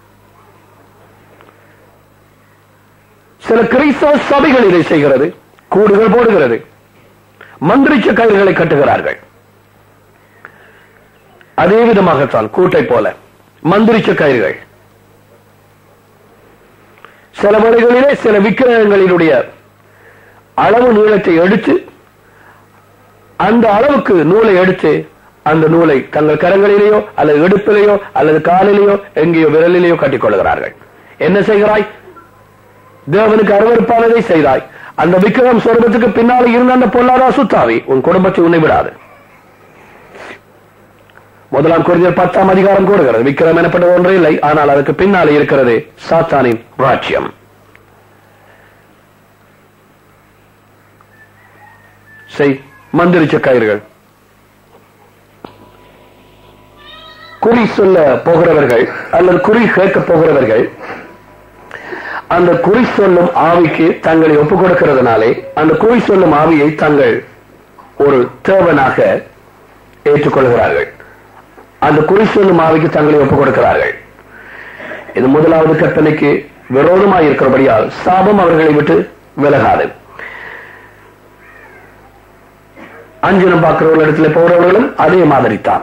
சில கிறிஸ்தவ சபைகள் இதை செய்கிறது கூடுகள் போடுகிறது மந்திரிச்ச கயிறுகளை கட்டுகிறார்கள் அதே விதமாகத்தான் கூட்டை போல மந்திரிச்ச கயிறுகள் சில முறைகளிலே சில விக்கிரகங்களினுடைய அளவு நீளத்தை எடுத்து அந்த அளவுக்கு நூலை எடுத்து அந்த நூலை தங்கள் கரங்களிலேயோ அல்லது இடுப்பிலேயோ அல்லது காலிலேயோ எங்கேயோ விரலிலேயோ கட்டிக்கொள்கிறார்கள் என்ன செய்கிறாய் தேவனுக்கு அருவறுப்பானதை செய்தாய் அந்த விக்கிரகம் சொர்க்கத்துக்கு பின்னாலே இருந்த அந்த பொல்லாத சுத்தாவி உன் குடும்பத்தை உன்னை விடாது முதலாம் குறிஞர் பத்தாம் அதிகாரம் கூறுகிறது விக்கிரம் எனப்பட்ட ஒன்றே இல்லை ஆனால் அதுக்கு பின்னாலே இருக்கிறது சாத்தானின் ராஜ்யம் செய் மந்திரிச்ச கயிறுகள் குறி சொல்ல போகிறவர்கள் அல்லது குறி கேட்க போகிறவர்கள் அந்த குறி சொல்லும் ஆவிக்கு தங்களை ஒப்புக் கொடுக்கிறதுனாலே அந்த குறி சொல்லும் ஆவியை தங்கள் ஒரு தேவனாக ஏற்றுக்கொள்கிறார்கள் அந்த குறி சொல்லும் ஆவிக்கு தங்களை ஒப்புக் கொடுக்கிறார்கள் இது முதலாவது கற்பனைக்கு விரோதமாய் இருக்கிறபடியால் சாபம் அவர்களை விட்டு விலகாது அஞ்சனம் பார்க்கிறவர்கள் இடத்துல போறவர்களும் அதே மாதிரி தான்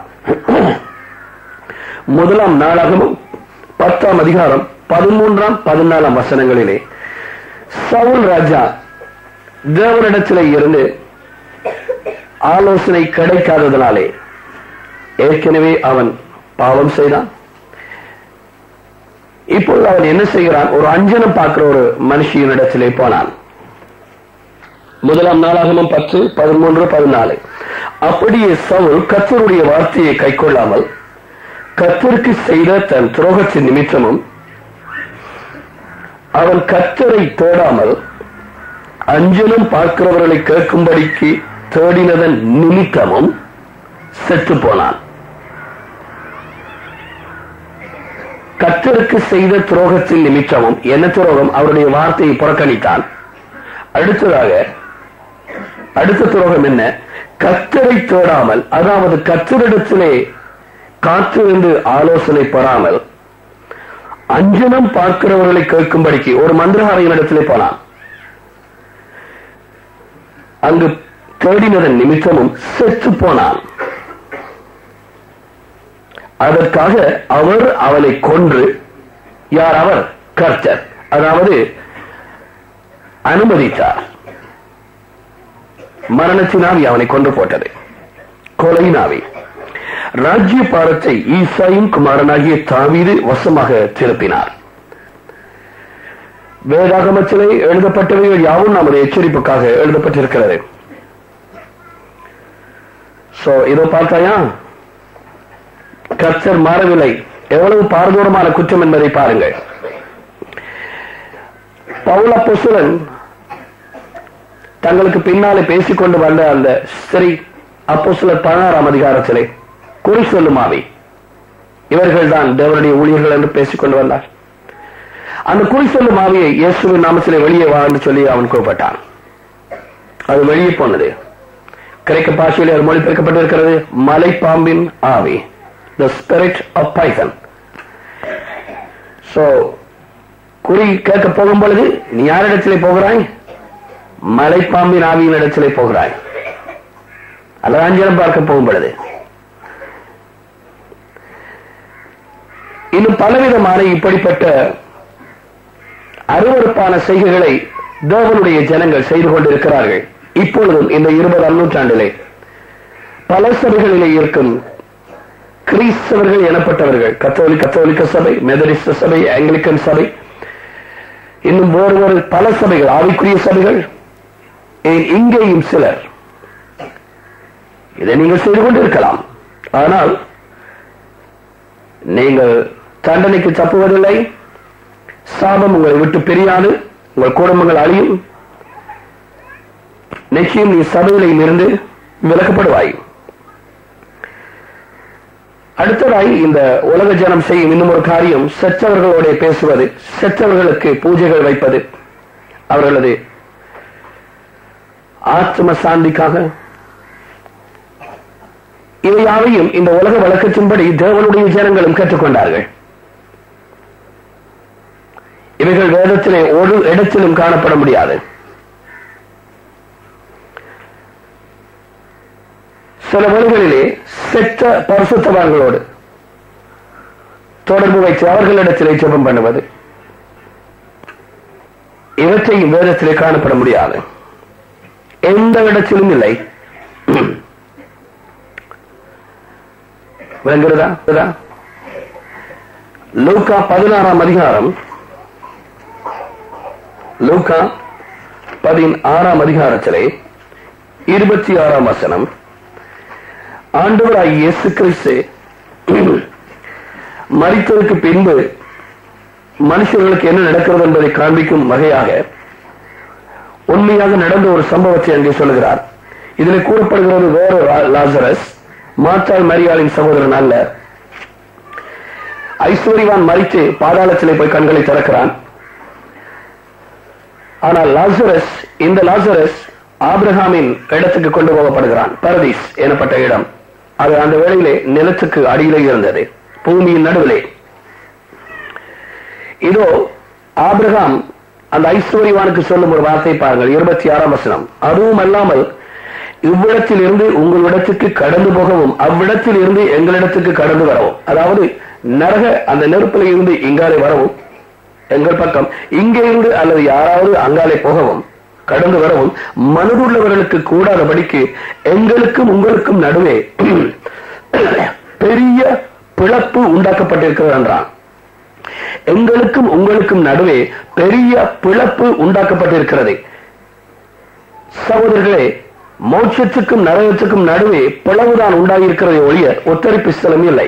முதலாம் நாளாகமும் பத்தாம் அதிகாரம் பதிமூன்றாம் பதினாலாம் வசனங்களிலே சவுல் ராஜா தேவனிடத்திலே இருந்து ஆலோசனை கிடைக்காததனாலே ஏற்கனவே அவன் பாவம் செய்தான் இப்பொழுது அவன் என்ன செய்கிறான் ஒரு அஞ்சனம் பார்க்கிற ஒரு மனுஷியனிடத்திலே போனான் முதலாம் நாளாகமும் பத்து பதிமூன்று பதினாலு அப்படியே சவுல் கத்தருடைய வார்த்தையை கைக்கொள்ளாமல் கத்தருக்கு செய்த தன் துரோகத்தின் நிமித்தமும் அவன் கத்தரை தேடாமல் அஞ்சலும் பார்க்கிறவர்களை கேட்கும்படிக்கு தேடினதன் நிமித்தமும் செத்து போனான் கத்தருக்கு செய்த துரோகத்தின் நிமித்தமும் என்ன துரோகம் அவருடைய வார்த்தையை புறக்கணித்தான் அடுத்ததாக அடுத்த துரோகம் என்ன கத்தரை தேடாமல் அதாவது கத்தரிடத்திலே காத்திருந்து ஆலோசனை பெறாமல் அஞ்சனம் பார்க்கிறவர்களை கேட்கும்படிக்கு ஒரு மந்திரகாரையின் இடத்திலே போனான் அங்கு தேடினதன் நிமித்தமும் செத்து போனான் அதற்காக அவர் அவனை கொன்று யார் அவர் கர்த்தர் அதாவது அனுமதித்தார் மரணத்தினாவி அவனை கொண்டு போட்டது கொலையினாவி ராஜ்ய பாரத்தை ஈசாயின் குமாரனாகிய தாவீது வசமாக திருப்பினார் வேதாகமத்திலே எழுதப்பட்டவைகள் யாவும் நமது எச்சரிப்புக்காக எழுதப்பட்டிருக்கிறது சோ இதோ பார்த்தாயா கர்த்தர் மாறவில்லை எவ்வளவு பாரதூரமான குற்றம் என்பதை பாருங்கள் பவுல பொசுலன் தங்களுக்கு பின்னாலே பேசிக்கொண்டு வந்த அந்த ஸ்திரீ அப்போ சிலர் பதினாறாம் அதிகாரத்திலே குறி சொல்லும் ஆவி இவர்கள் தான் தேவனுடைய ஊழியர்கள் என்று பேசிக்கொண்டு வந்தார் அந்த குறி சொல்லும் ஆவியை இயேசுவின் நாமத்திலே வெளியே வா என்று சொல்லி அவன் கூப்பிட்டான் அது வெளியே போனது கிரேக்க பாஷையில் அது மொழிபெயர்க்கப்பட்டிருக்கிறது மலைப்பாம்பின் ஆவி the spirit of python so குறி கேட்க போகும் பொழுது நீ யாரிடத்திலே போகிறாய் மலைப்பாம்பின் ஆவியின் இடத்திலே போகிறாய் அல்லது அஞ்சலம் பார்க்க போகும் பொழுது இன்னும் பலவிதமான இப்படிப்பட்ட அருவறுப்பான செய்கைகளை தேவனுடைய ஜனங்கள் செய்து கொண்டிருக்கிறார்கள் இப்பொழுதும் இந்த இருபதாம் நூற்றாண்டிலே பல சபைகளிலே இருக்கும் கிறிஸ்தவர்கள் எனப்பட்டவர்கள் கத்தோலிக்க கத்தோலிக்க சபை மெதரிஸ்த சபை ஆங்கிலிக்கன் சபை இன்னும் வேறு வேறு பல சபைகள் ஆவிக்குரிய சபைகள் ஏன் இங்கேயும் சிலர் இதை நீங்கள் செய்து கொண்டிருக்கலாம் ஆனால் நீங்கள் தண்டனைக்கு தப்புவதில்லை சாபம் உங்களை விட்டு பிரியாது உங்கள் குடும்பங்கள் அழியும் நிச்சயம் நீ சபையிலையும் இருந்து விலக்கப்படுவாய் அடுத்ததாய் இந்த உலக ஜனம் செய்யும் இன்னும் ஒரு காரியம் செற்றவர்களோட பேசுவது செற்றவர்களுக்கு பூஜைகள் வைப்பது அவர்களது ஆத்ம சாந்திக்காக இவை யாவையும் இந்த உலக வழக்கத்தின்படி தேவனுடைய ஜனங்களும் கற்றுக்கொண்டார்கள் இவைகள் வேதத்திலே ஒரு இடத்திலும் காணப்பட முடியாது சில வழிகளிலே செத்த பரிசுத்தவான்களோடு தொடர்பு வைத்து அவர்களிடத்திலே ஜெபம் பண்ணுவது இவற்றையும் வேதத்திலே காணப்பட முடியாது எந்த இடத்திலும் இல்லை விளங்குறதா புரியுதா? லூக்கா பதினாறாம் அதிகாரம் லூக்கா பதினாறாம் அதிகாரத்திலே இருபத்தி ஆறாம் வசனம் ஆண்டவராய் இயேசு கிறிஸ்து மரித்ததற்கு பின்பு மனுஷர்களுக்கு என்ன நடக்கிறது என்பதை காண்பிக்கும் வகையாக உண்மையாக நடந்த ஒரு சம்பவத்தை அங்கே சொல்லுகிறார் இதில் கூறப்படுகிறது வேறு லாசரஸ் மாற்றாள் மரியாளின் சகோதரன் அல்ல ஐஸ்வர்யவான் மறித்து பாதாளத்திலே போய் கண்களை திறக்கிறான் ஆனால் லாசரஸ் இந்த லாசரஸ் ஆபிரகாமின் இடத்துக்கு கொண்டு போகப்படுகிறான் பரதீஸ் எனப்பட்ட இடம் அது அந்த வேளையிலே நிலத்துக்கு அடியிலே இருந்தது பூமியின் நடுவிலே இதோ ஆபிரகாம் அந்த ஐஸ்வர்யவானுக்கு சொல்லும் ஒரு வார்த்தை பாருங்கள் இருபத்தி ஆறாம் வசனம் அதுவும் அல்லாமல் இவ்விடத்தில் இருந்து உங்களிடத்துக்கு கடந்து போகவும் அவ்விடத்தில் இருந்து எங்களிடத்துக்கு கடந்து வரவும் அதாவது நரக அந்த நெருப்பில் இருந்து இங்காலே வரவும் எங்கள் பக்கம் இங்கே இருந்து அல்லது யாராவது அங்காலே போகவும் கடந்து வரவும் மனதுள்ளவர்களுக்கு கூடாதபடிக்கு எங்களுக்கும் உங்களுக்கும் நடுவே பெரிய பிளப்பு உண்டாக்கப்பட்டிருக்கிறது என்றான் எங்களுக்கும் உங்களுக்கும் நடுவே பெரிய பிளப்பு உண்டாக்கப்பட்டிருக்கிறது சகோதரர்களே மோட்சத்துக்கும் நரகத்துக்கும் நடுவே பிளவுதான் உண்டாகியிருக்கிறதை ஒழிய ஒத்தரிப்பு ஸ்தலம் இல்லை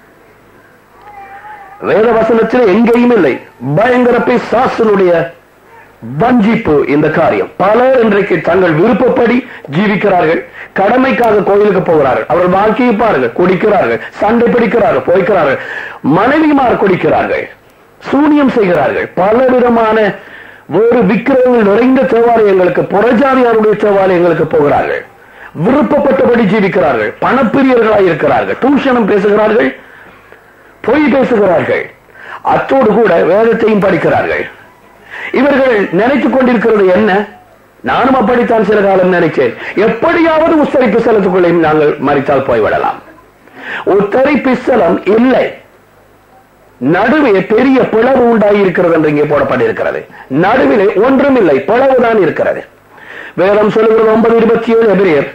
வேத வசனத்தில் எங்கேயும் இல்லை பயங்கர பிசாசனுடைய வஞ்சிப்பு இந்த காரியம் பலர் இன்றைக்கு தங்கள் விருப்பப்படி ஜீவிக்கிறார்கள் கடமைக்காக கோயிலுக்கு போகிறார்கள் அவர்கள் வாழ்க்கையை பாருங்கள் குடிக்கிறார்கள் சண்டை பிடிக்கிறார்கள் போய்க்கிறார்கள் மனைவிமார் குடிக்கிறார்கள் சூனியம் செய்கிறார்கள் பல விதமான வேறு விக்கிரகங்கள் நிறைந்த தேவாலயங்களுக்கு புறஜாதியாருடைய தேவாலயங்களுக்கு போகிறார்கள் விருப்பப்பட்டபடி ஜீவிக்கிறார்கள் பணப்பிரியர்களாய் இருக்கிறார்கள் தூஷணம் பேசுகிறார்கள் பொய் பேசுகிறார்கள் அத்தோடு கூட வேதத்தையும் படிக்கிறார்கள் இவர்கள் நினைத்துக் கொண்டிருக்கிறது என்ன நானும் அப்படித்தான் சில காலம் நினைச்சேன் எப்படியாவது உத்தரிப்பு ஸ்தலத்துக்குள்ளே நாங்கள் மறித்தால் போய்விடலாம் உத்தரிப்பு ஸ்தலம் இல்லை நடுவே பெரிய பிளவு உண்டாகி இருக்கிறது என்று இங்கே போடப்பட்டிருக்கிறது நடுவிலே ஒன்றும் இல்லை பிளவு தான் இருக்கிறது வேதம் சொல்லுகிறது ஒன்பது இருபத்தி ஏழு எபிரியர்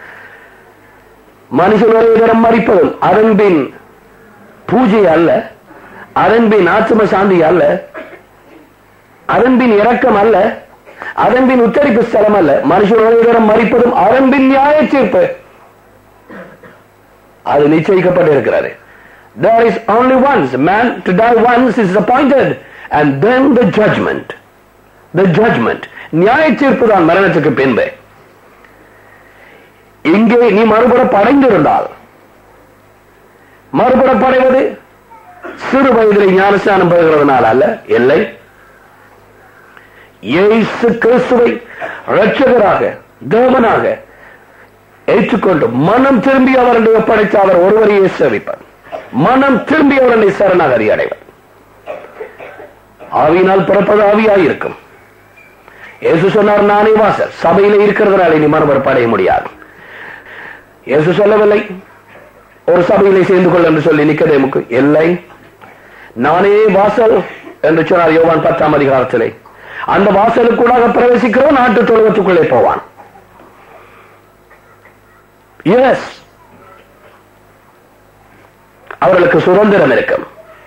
மனுஷன் ஒரே தரம் மறிப்பதும் அதன் பின் பூஜை அல்ல அதன் பின் ஆத்ம சாந்தி அல்ல அதன் பின் இரக்கம் அல்ல அதன் பின் உத்தரிப்பு ஸ்தலம் அல்ல மனுஷன் ஒரே தரம் மறிப்பதும் அதன் பின் நியாய தீர்ப்பு அது நிச்சயிக்கப்பட்டிருக்கிறது There is only once. Man to die once is appointed. And then the judgment. The judgment. நியாய தீர்ப்பு தான் மரணத்துக்கு பின்பு இங்கே நீ மறுபட படைந்திருந்தால் மறுபட படைவது சிறு வயதில் ஞானஸ்தானம் பெறுகிறதுனால அல்ல இல்லை இயேசு கிறிஸ்துவை ரட்சகராக தேவனாக ஏற்றுக்கொண்டு மனம் திரும்பி அவருடைய படைத்த அவர் ஒருவரையே சேவிப்பார் மனம் திரும்பி அவருடைய சரணாகதி அடைவர் ஆவியினால் பிறப்பது ஆவியாயிருக்கும் இயேசு சொன்னார் நானே வாசல் சபையில இருக்கிறதுனால இனி மறுபடியும் அடைய முடியாது இயேசு சொல்லவில்லை ஒரு சபையிலே சேர்ந்து கொள் என்று சொல்லி நிக்கதேமுக்கு இல்லை நானே வாசல் என்று சொன்னார் யோவான் பத்தாம் அதிகாரத்திலே அந்த வாசலுக்கூடாக பிரவேசிக்கிறோம் நாட்டு தொழுவத்துக்குள்ளே போவான் எஸ் அவர்களுக்கு சுதந்திரம் இருக்கும்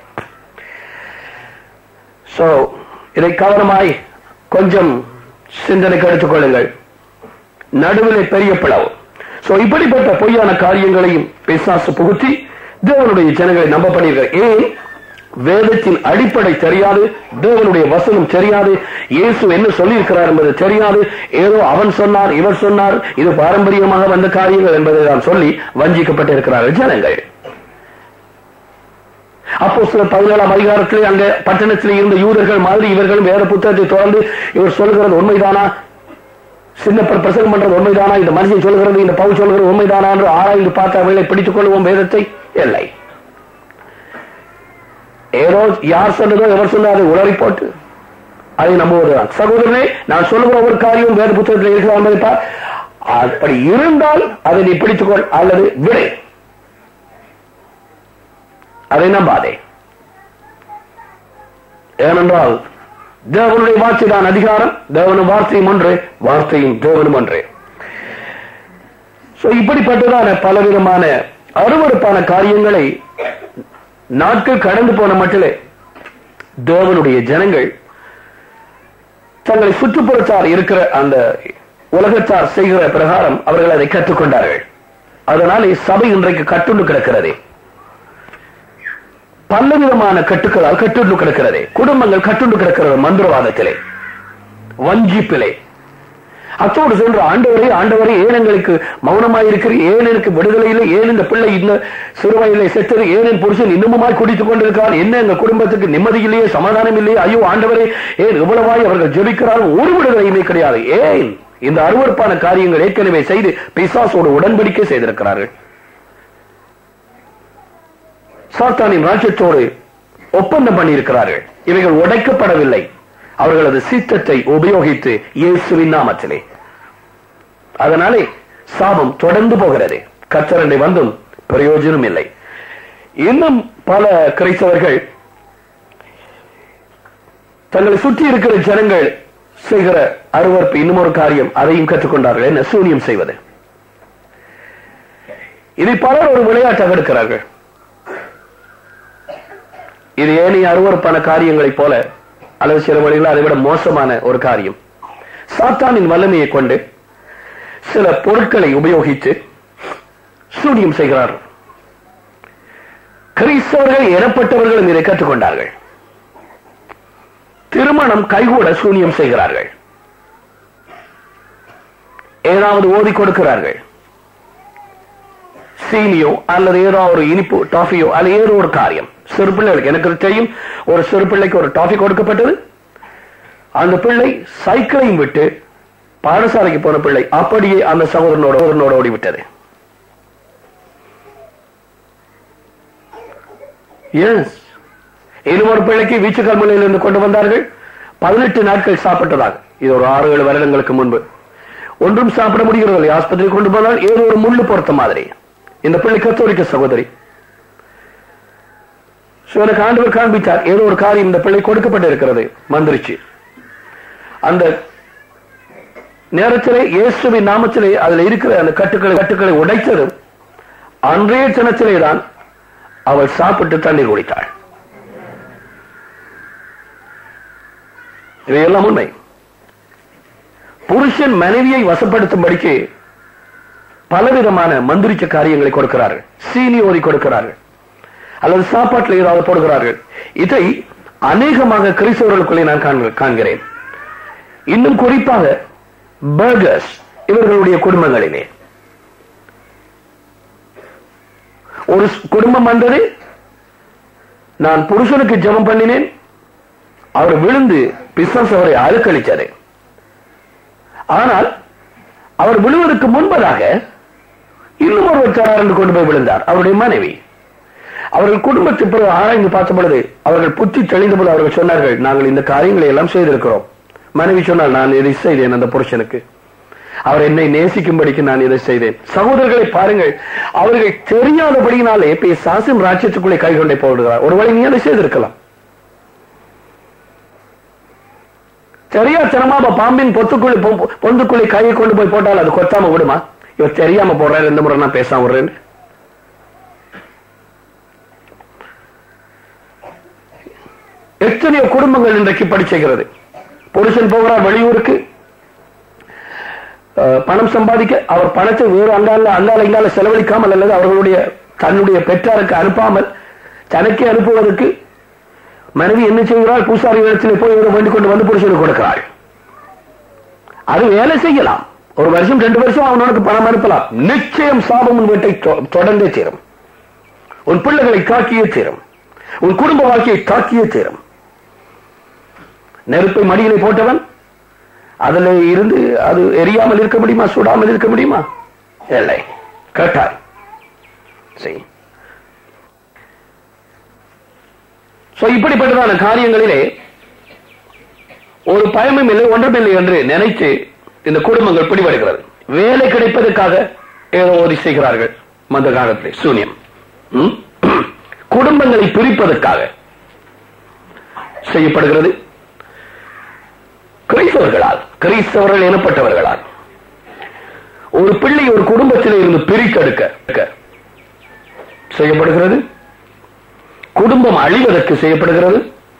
சோ இதை கவனமாய் கொஞ்சம் சிந்தனைக்கு எடுத்துக் கொள்ளுங்கள் நடுவிலே பெரிய பிளவு சோ இப்படிப்பட்ட பொய்யான காரியங்களையும் பிசாசு புகுத்தி தேவனுடைய ஜனங்களை நம்ப பண்ணியிருக்க ஏன் வேதத்தின் அடிப்படை தெரியாது தேவனுடைய வசனம் தெரியாது இயேசு என்ன சொல்லியிருக்கிறார் என்பது தெரியாது ஏதோ அவன் சொன்னார் இவர் சொன்னார் இது பாரம்பரியமாக வந்த காரியங்கள் என்பதை தான் சொல்லி வஞ்சிக்கப்பட்டிருக்கிறார்கள் ஜனங்கள் அப்போ சில பதினேழாம் அதிகாரத்திலே அங்க பட்டணத்தில் இருந்த யூதர்கள் மாதிரி இவர்களும் வேற புத்தகத்தை தொடர்ந்து இவர் சொல்கிறது உண்மைதானா சின்னப்பர் பிரசங்கம் பண்றது உண்மைதானா இந்த மனுஷன் சொல்கிறது இந்த பவுல் சொல்கிறது உண்மைதானா என்று ஆராய்ந்து பார்த்து அவர்களை பிடித்துக் கொள்வோம் வேதத்தை இல்லை ஏதோ யார் சொன்னதோ எவர் சொன்னதோ அதை உளறி போட்டு அதை நம்புவதுதான் சகோதரனே நான் சொல்லுகிற ஒவ்வொரு காரியம் வேறு புத்தகத்தில் இருக்கிறார் என்பதை பார். அப்படி இருந்தால் அதை நீ பிடித்துக்கொள் அல்லது விடை அதை நம்பாதே ஏனென்றால் தேவனுடைய வார்த்தை தான் அதிகாரம் தேவனும் வார்த்தையும் ஒன்று வார்த்தையும் தேவனும் ஒன்று So, இப்படிப்பட்டதான பலவிதமான அருவருப்பான காரியங்களை நாட்கள் கடந்து போன மட்டிலே தேவனுடைய ஜனங்கள் தங்களை சுற்றுப்புறத்தார் இருக்கிற அந்த உலகத்தார் செய்கிற பிரகாரம் அவர்கள் அதை கற்றுக்கொண்டார்கள் அதனாலே சபை இன்றைக்கு கட்டுண்டு கிடக்கிறது பல விதமான கட்டுக்களால் கட்டுண்டு கிடக்கிறது குடும்பங்கள் கட்டுண்டு கிடக்கிறது மந்திரவாதத்திலே வஞ்சிப்பிலே அத்தோடு சென்ற ஆண்டவரே ஆண்டவரே ஏன் எங்களுக்கு மௌனமாயிருக்கிற ஏன் எனக்கு விடுதலை இல்லை ஏன் இந்த பிள்ளை இந்த சிறுவயதிலே செத்தது ஏன் என் புருஷன் இன்னமுமாய் குடித்துக் கொண்டிருக்கார் என்ன எங்க குடும்பத்துக்கு நிம்மதி இல்லையே சமாதானம் இல்லையே ஐயோ ஆண்டவரே ஏன் இவ்வளவாய் அவர்கள் ஜெபிக்கிறார்கள் ஒரு விடுதலையுமே கிடையாது ஏன் இந்த அருவருப்பான காரியங்கள் ஏற்கனவே செய்து பிசாசோடு உடன்படிக்கை செய்திருக்கிறார்கள் சாத்தானின் ராஜ்யத்தோடு ஒப்பந்தம் பண்ணியிருக்கிறார்கள் இவைகள் உடைக்கப்படவில்லை அவர்களது சித்தத்தை உபயோகித்து இயேசுவின் நாமத்திலே அதனாலே சாபம் தொடர்ந்து போகிறது கத்தரண்டை வந்தும் பிரயோஜனம் இல்லை இன்னும் பல கிறிஸ்தவர்கள் தங்களை சுற்றி இருக்கிற ஜனங்கள் செய்கிற அருவறுப்பு இன்னும் ஒரு காரியம் அதையும் கற்றுக்கொண்டார்கள் என்ன சூனியம் செய்வது இதை பலர் ஒரு விளையாட்டாக எடுக்கிறார்கள் இது ஏனைய அருவறுப்பான காரியங்களைப் போல அல்லது சில வழிகளில் அதை விட மோசமான ஒரு காரியம் சாத்தானின் வல்லமையை கொண்டு சில பொருட்களை உபயோகித்து சூனியம் செய்கிறார்கள் கிறிஸ்தவர்கள் எனப்பட்டவர்களும் இதை கற்றுக்கொண்டார்கள் திருமணம் கைகூட சூனியம் செய்கிறார்கள் ஏதாவது ஓதி கொடுக்கிறார்கள் சீனியோ அல்லது ஏதோ ஒரு இனிப்பு டாஃபியோ அல்லது ஏதோ ஒரு காரியம் சிறு பிள்ளைகளுக்கு எனக்கு தெரியும் ஒரு சிறு பிள்ளைக்கு ஒரு டாஃபி கொடுக்கப்பட்டது அந்த பிள்ளை சைக்கிளையும் விட்டு பாடசாலைக்கு போன பிள்ளை அப்படியே அந்த சகோதரனோட சகோதரனோட ஓடிவிட்டது எஸ் இன்னும் ஒரு பிள்ளைக்கு வீச்சுக்கல்மலையில் இருந்து கொண்டு வந்தார்கள் பதினெட்டு நாட்கள் சாப்பிட்டதாக இது ஒரு ஆறு ஏழு வருடங்களுக்கு முன்பு ஒன்றும் சாப்பிட முடிகிறதில்லை ஆஸ்பத்திரி கொண்டு போனால் ஏதோ ஒரு முள்ளு பொறுத்த மாதிரி இந்த பிள்ளை கத்தோலிக்க சகோதரி So, எனக்கு ஆண்டவர் காண்பித்தார் ஏதோ ஒரு காரியம் இந்த பிள்ளை கொடுக்கப்பட்டு இருக்கிறது மந்திரிச்சு அந்த நேரத்திலே இயேசுவின் நாமத்திலே அதுல இருக்கிற அந்த கட்டுக்களை கட்டுக்களை உடைத்ததும் அன்றைய தினத்திலே தான் அவள் சாப்பிட்டு தண்ணீர் குடித்தாள் இவையெல்லாம் உண்மை புருஷன் மனைவியை வசப்படுத்தும்படிக்கு பலவிதமான மந்திரிச்ச காரியங்களை கொடுக்கிறார்கள் சீனியோரி கொடுக்கிறார்கள் அல்லது சாப்பாட்டில் ஏதாவது போடுகிறார்கள் இதை அநேகமாக கிறிஸ்தவர்களுக்குள்ளே நான் காண்க- காண்கிறேன் இன்னும் குறிப்பாக பர்கர்ஸ் இவர்களுடைய குடும்பங்களிலே ஒரு ஸ்- குடும்பம் வந்தது நான் புருஷனுக்கு ஜெபம் பண்ணினேன் அவர் விழுந்து பிசாசு அவரை அழுக்களித்தது ஆனால் அவர் விழுவதற்கு முன்பதாக இன்னும் ஒருவர் தரார் என்று கொண்டு போய் விழுந்தார் அவருடைய மனைவி அவர்கள் குடும்பத்தை பிறகு ஆராய்ந்து பார்த்த பொழுது அவர்கள் புத்தி தெளிந்த போது அவர்கள் சொன்னார்கள் நாங்கள் இந்த காரியங்களை எல்லாம் செய்திருக்கிறோம் மனைவி சொன்னால் நான் இதை செய்தேன் அந்த புருஷனுக்கு அவர் என்னை நேசிக்கும்படிக்கு நான் இதை செய்தேன் சகோதரர்களை பாருங்கள் அவர்கள் தெரியாதபடியினாலே சாசின் ராஜ்யத்துக்குள்ளே கை கொண்டே போடுகிறார் ஒருவேளை நீ அதை செய்திருக்கலாம் தெரியாதனமா அவ பாம்பின் பொத்துக்குள்ளே பொ- பொந்துக்குள்ளே கையை கொண்டு போய் போட்டால் அது கொத்தாம விடுமா இவர் தெரியாம போடுறாரு இந்த முறை நான் பேசாம விடுறேன் எத்தனையோ குடும்பங்கள் இன்றைக்கு படி செய்கிறது புருஷன் போகிறார் வெளியூருக்கு அஹ், பணம் சம்பாதிக்க அவர் பணத்தை வேறு அங்கால அங்கால இங்கால செலவழிக்காமல் அல்லது அவர்களுடைய தன்னுடைய பெற்றாருக்கு அனுப்பாமல் தனக்கே அனுப்புவதற்கு மனைவி என்ன செய்கிறாள் பூசாரி இடத்திலே போய் இவரை வேண்டிக் கொண்டு வந்து புருஷனுக்கு கொடுக்கிறாள் அது வேலை செய்யலாம் ஒரு வருஷம் ரெண்டு வருஷம் அவனுக்கு பணம் அனுப்பலாம் நிச்சயம் சாபம் உன் வீட்டை தொ- தொடர்ந்தே சேரும் உன் பிள்ளைகளை காக்கியே சேரும் உன் குடும்ப வாழ்க்கையை காக்கியே சேரும் நெருப்பை மடியிலே போட்டவன் அதுல இருந்து அது எரியாமல் இருக்க முடியுமா சுடாமல் இருக்க முடியுமா இல்லை கேட்டாய் சரி So, இப்படிப்பட்டதான காரியங்களிலே ஒரு பயமும் இல்லை ஒன்றுமில்லை என்று நினைத்து இந்த குடும்பங்கள் பிடிபடுகிறது வேலை கிடைப்பதற்காக ஏதோ ஓதி செய்கிறார்கள் மந்த காலத்திலே சூன்யம் ம்? குடும்பங்களை பிரிப்பதற்காக செய்யப்படுகிறது கிறிஸ்தவர்களால் கிறிஸ்தவர்கள் எனப்பட்டவர்களால் ஒரு பிள்ளை ஒரு குடும்பத்திலே இருந்து பிரித்தெடுக்க செய்யப்படுகிறது குடும்பம் அழிவதற்கு செய்யப்படுகிறது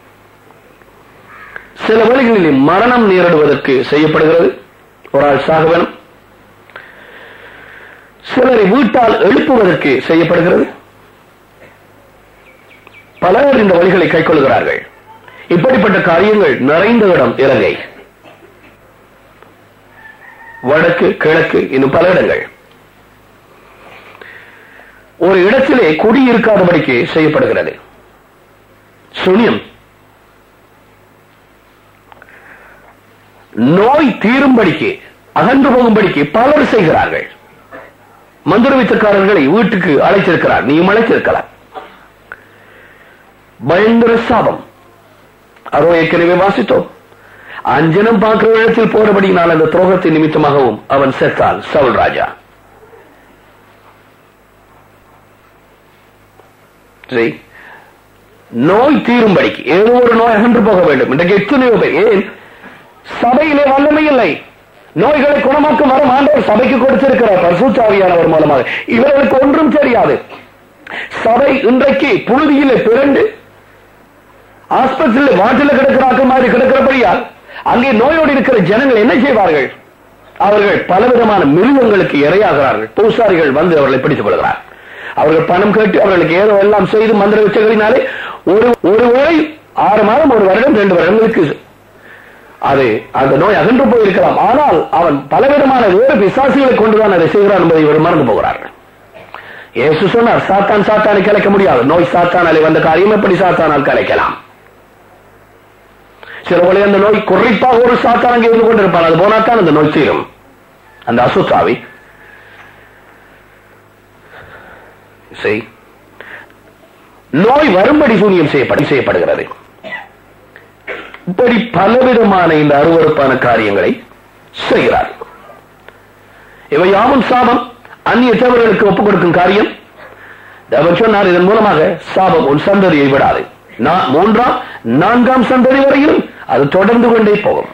சில வழிகளில் மரணம் நேரிடுவதற்கு செய்யப்படுகிறது ஒரு ஆள் சாக வேணும் சிலரை வீட்டால் எழுப்புவதற்கு செய்யப்படுகிறது பலர் இந்த வழிகளை கைக்கொள்கிறார்கள் இப்படிப்பட்ட காரியங்கள் நிறைந்த இடம் இலங்கை வடக்கு கிழக்கு இன்னும் பல இடங்கள் ஒரு இடத்திலே குடியிருக்காதபடிக்கு செய்யப்படுகிறது சுனியம் நோய் தீரும்படிக்கு அகன்று போகும்படிக்கு பலர் செய்கிறார்கள் மந்திரவித்தக்காரர்களை வீட்டுக்கு அழைத்திருக்கிறார் நீயும் அழைத்திருக்கலாம் பயங்கர சாபம் அதோ ஏற்கனவே வாசித்தோம் அஞ்சனம் பார்க்கிற இடத்தில் போறபடியினால் அந்த துரோகத்தின் நிமித்தமாகவும் அவன் செத்தான் சவுல் ராஜா சரி நோய் தீரும்படிக்கு ஏதோ ஒரு நோய் அகன்று போக வேண்டும் இன்றைக்கு எத்தனையோ பேர் ஏன் சபையிலே வல்லமை இல்லை நோய்களை குணமாக்கும் வரும் ஆண்டவர் சபைக்கு கொடுத்திருக்கிறார் பரிசுத்தாவியானவர் மூலமாக இவர்களுக்கு ஒன்றும் தெரியாது சபை இன்றைக்கு புழுதியிலே பிறண்டு ஆஸ்பத்திரியில் வாட்டில் கிடக்கிறார்கள் மாதிரி கிடக்கிறபடியால் அங்கே நோயோடு இருக்கிற ஜனங்கள் என்ன செய்வார்கள் அவர்கள் பலவிதமான மிருகங்களுக்கு இரையாகிறார்கள் பூசாரிகள் வந்து அவர்களை பிடித்துக் கொள்கிறார் அவர்கள் பணம் கேட்டு அவர்களுக்கு ஏதோ எல்லாம் செய்து மந்திர விச்சைகளினாலே ஒரு ஒரு வேளை ஆறு மாதம் ஒரு வருடம் ரெண்டு வருடங்களுக்கு அது அந்த நோய் அகன்று போயிருக்கலாம் ஆனால் அவன் பலவிதமான வேறு பிசாசுகளை கொண்டுதான் அதை செய்கிறான் என்பதை இவர் மறந்து போகிறார்கள் இயேசு சொன்னார் சாத்தான் சாத்தானை கலைக்க முடியாது நோய் சாத்தானாலே வந்த காரியம் எப்படி சாத்தானால் கலைக்கலாம் சில வழி அந்த நோய் குறிப்பாக ஒரு சாத்தான் அங்கே இருந்து கொண்டிருப்பான் அது போனாத்தான் அந்த நோய் தீரும் அந்த அசுத்தாவி செய் நோய் வரும்படி சூனியம் செய்யப்படி செய்யப்படுகிறது இப்படி பலவிதமான இந்த அருவறுப்பான காரியங்களை செய்கிறார் இவை யாவும் சாபம் அந்நிய தேவர்களுக்கு ஒப்புக் கொடுக்கும் காரியம் அவர் சொன்னார் இதன் மூலமாக சாபம் உன் சந்ததியை விடாது நான் மூன்றாம் நான்காம் சந்ததி வரையிலும் அது தொடர்ந்து கொண்டே போகும்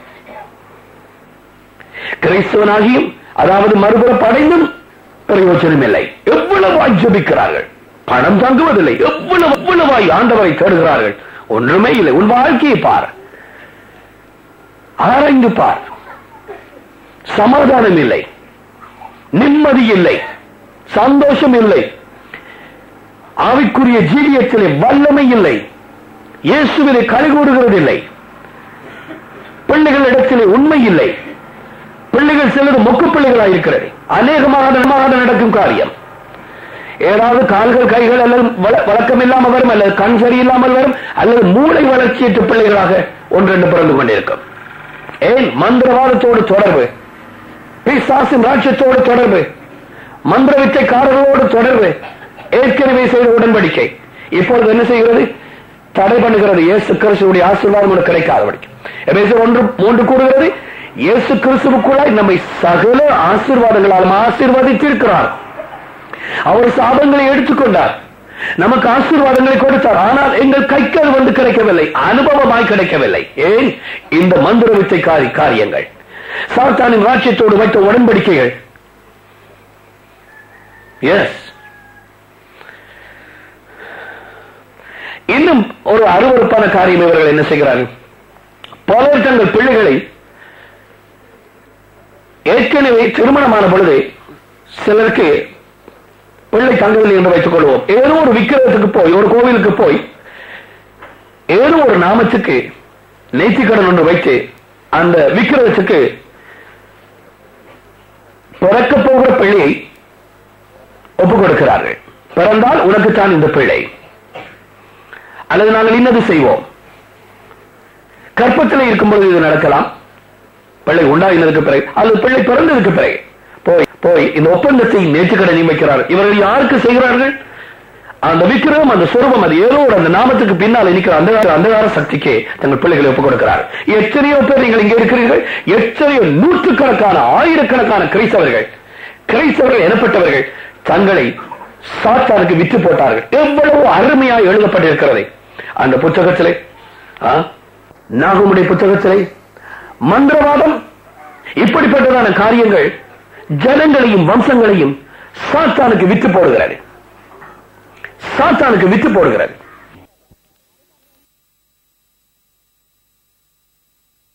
கிறிஸ்தவனாகியும் அதாவது மறுபுறப்படைந்தும் பிரயோஜனம் இல்லை எவ்வளவாய் ஜபிக்கிறார்கள் பணம் தங்குவதில்லை எவ்வளவு எவ்வளவாய் ஆண்டவரை தேடுகிறார்கள் ஒன்றுமே இல்லை உன் வாழ்க்கையை பார் ஆராய்ந்து பார் சமாதானம் இல்லை நிம்மதி இல்லை சந்தோஷம் இல்லை ஆவிக்குரிய ஜீவியத்திலே வல்லமை இல்லை இயேசுவிலே கழிகூடுகிறதில்லை பிள்ளைகள் இடத்திலே உண்மை இல்லை பிள்ளைகள் சிலது மொக்கு பிள்ளைகளாக இருக்கிறது அநேகமாக நடக்கும் காரியம் ஏதாவது கால்கள் கைகள் அல்லது வழக்கம் இல்லாமல் வரும் அல்லது கண் சரியில்லாமல் வரும் அல்லது மூளை வளர்ச்சியற்ற பிள்ளைகளாக ஒன்றென்று பிறந்து கொண்டிருக்கும் ஏன் மந்திரவாதத்தோடு தொடர்பு பிசாசின் ராட்சியத்தோடு தொடர்பு மந்திர வித்தைக்காரர்களோடு தொடர்பு ஏற்கனவே செய்த உடன்படிக்கை இப்பொழுது என்ன செய்கிறது தடை பண்ணுகிறது இயேசு கிறிஸ்துடைய ஆசீர்வாதம் உனக்கு கிடைக்காதபடிக்கு எபேசியர் ஒன்று மூன்று கூறுகிறது இயேசு கிறிஸ்துவுக்குள்ளாய் நம்மை சகல ஆசீர்வாதங்களாலும் ஆசீர்வதித்திருக்கிறார் அவர் சாபங்களை எடுத்துக்கொண்டார் நமக்கு ஆசீர்வாதங்களை கொடுத்தார் ஆனால் எங்கள் கைக்கு அது வந்து கிடைக்கவில்லை அனுபவமாய் கிடைக்கவில்லை ஏன் இந்த மந்திர வித்தைக்காரி காரியங்கள் சாத்தானின் ராட்சியத்தோடு வைத்த உடன்படிக்கைகள் எஸ் இன்னும் ஒரு அருவறுப்பான காரியம் இவர்கள் என்ன செய்கிறார்கள் பலர் தங்கள் பிள்ளைகளை ஏற்கனவே திருமணமான பொழுது சிலருக்கு பிள்ளை தங்கவில்லை என்று வைத்துக் கொள்வோம் ஏதோ ஒரு விக்கிரகத்துக்கு போய் ஒரு கோவிலுக்கு போய் ஏதோ ஒரு நாமத்துக்கு நேர்த்திக்கடன் ஒன்று வைத்து அந்த விக்கிரகத்துக்கு பிறக்க போகிற பிள்ளையை ஒப்புக் கொடுக்கிறார்கள் பிறந்தால் உனக்குத்தான் இந்த பிள்ளை அல்லது நாங்கள் இன்னது செய்வோம் கற்பத்தில் இருக்கும்போது இது நடக்கலாம் பிள்ளை உண்டாயினதுக்கு பிறகு அல்லது பிள்ளை பிறந்ததுக்கு பிறகு போய் போய் இந்த ஒப்பந்தத்தை நேற்றுக்கடனை வைக்கிறார் இவர்கள் யாருக்கு செய்கிறார்கள் அந்த விக்கிரகம் அந்த சுரூபம் அது ஏதோ ஒரு அந்த நாமத்துக்கு பின்னால் இருக்கிற அந்த அந்தகார சக்திக்கு தங்கள் பிள்ளைகளை ஒப்புக் கொடுக்கிறார் எத்தனையோ பேர் நீங்கள் இங்கே இருக்கிறீர்கள் எத்தனையோ நூற்றுக்கணக்கான ஆயிரக்கணக்கான கிரைஸ்தவர்கள் கிரைஸ்தவர்கள் எனப்பட்டவர்கள் தங்களை சாத்தானுக்கு விற்று போட்டார்கள் எவ்வளவு அருமையாக எழுதப்பட்டிருக்கிறது அந்த புத்தகத்திலே நாகமுடைய புத்தகத்திலே மந்திரவாதம் இப்படிப்பட்டதான காரியங்கள் ஜனங்களையும் வம்சங்களையும் சாத்தானுக்கு வித்து போடுகிறது சாத்தானுக்கு வித்து போடுகிறது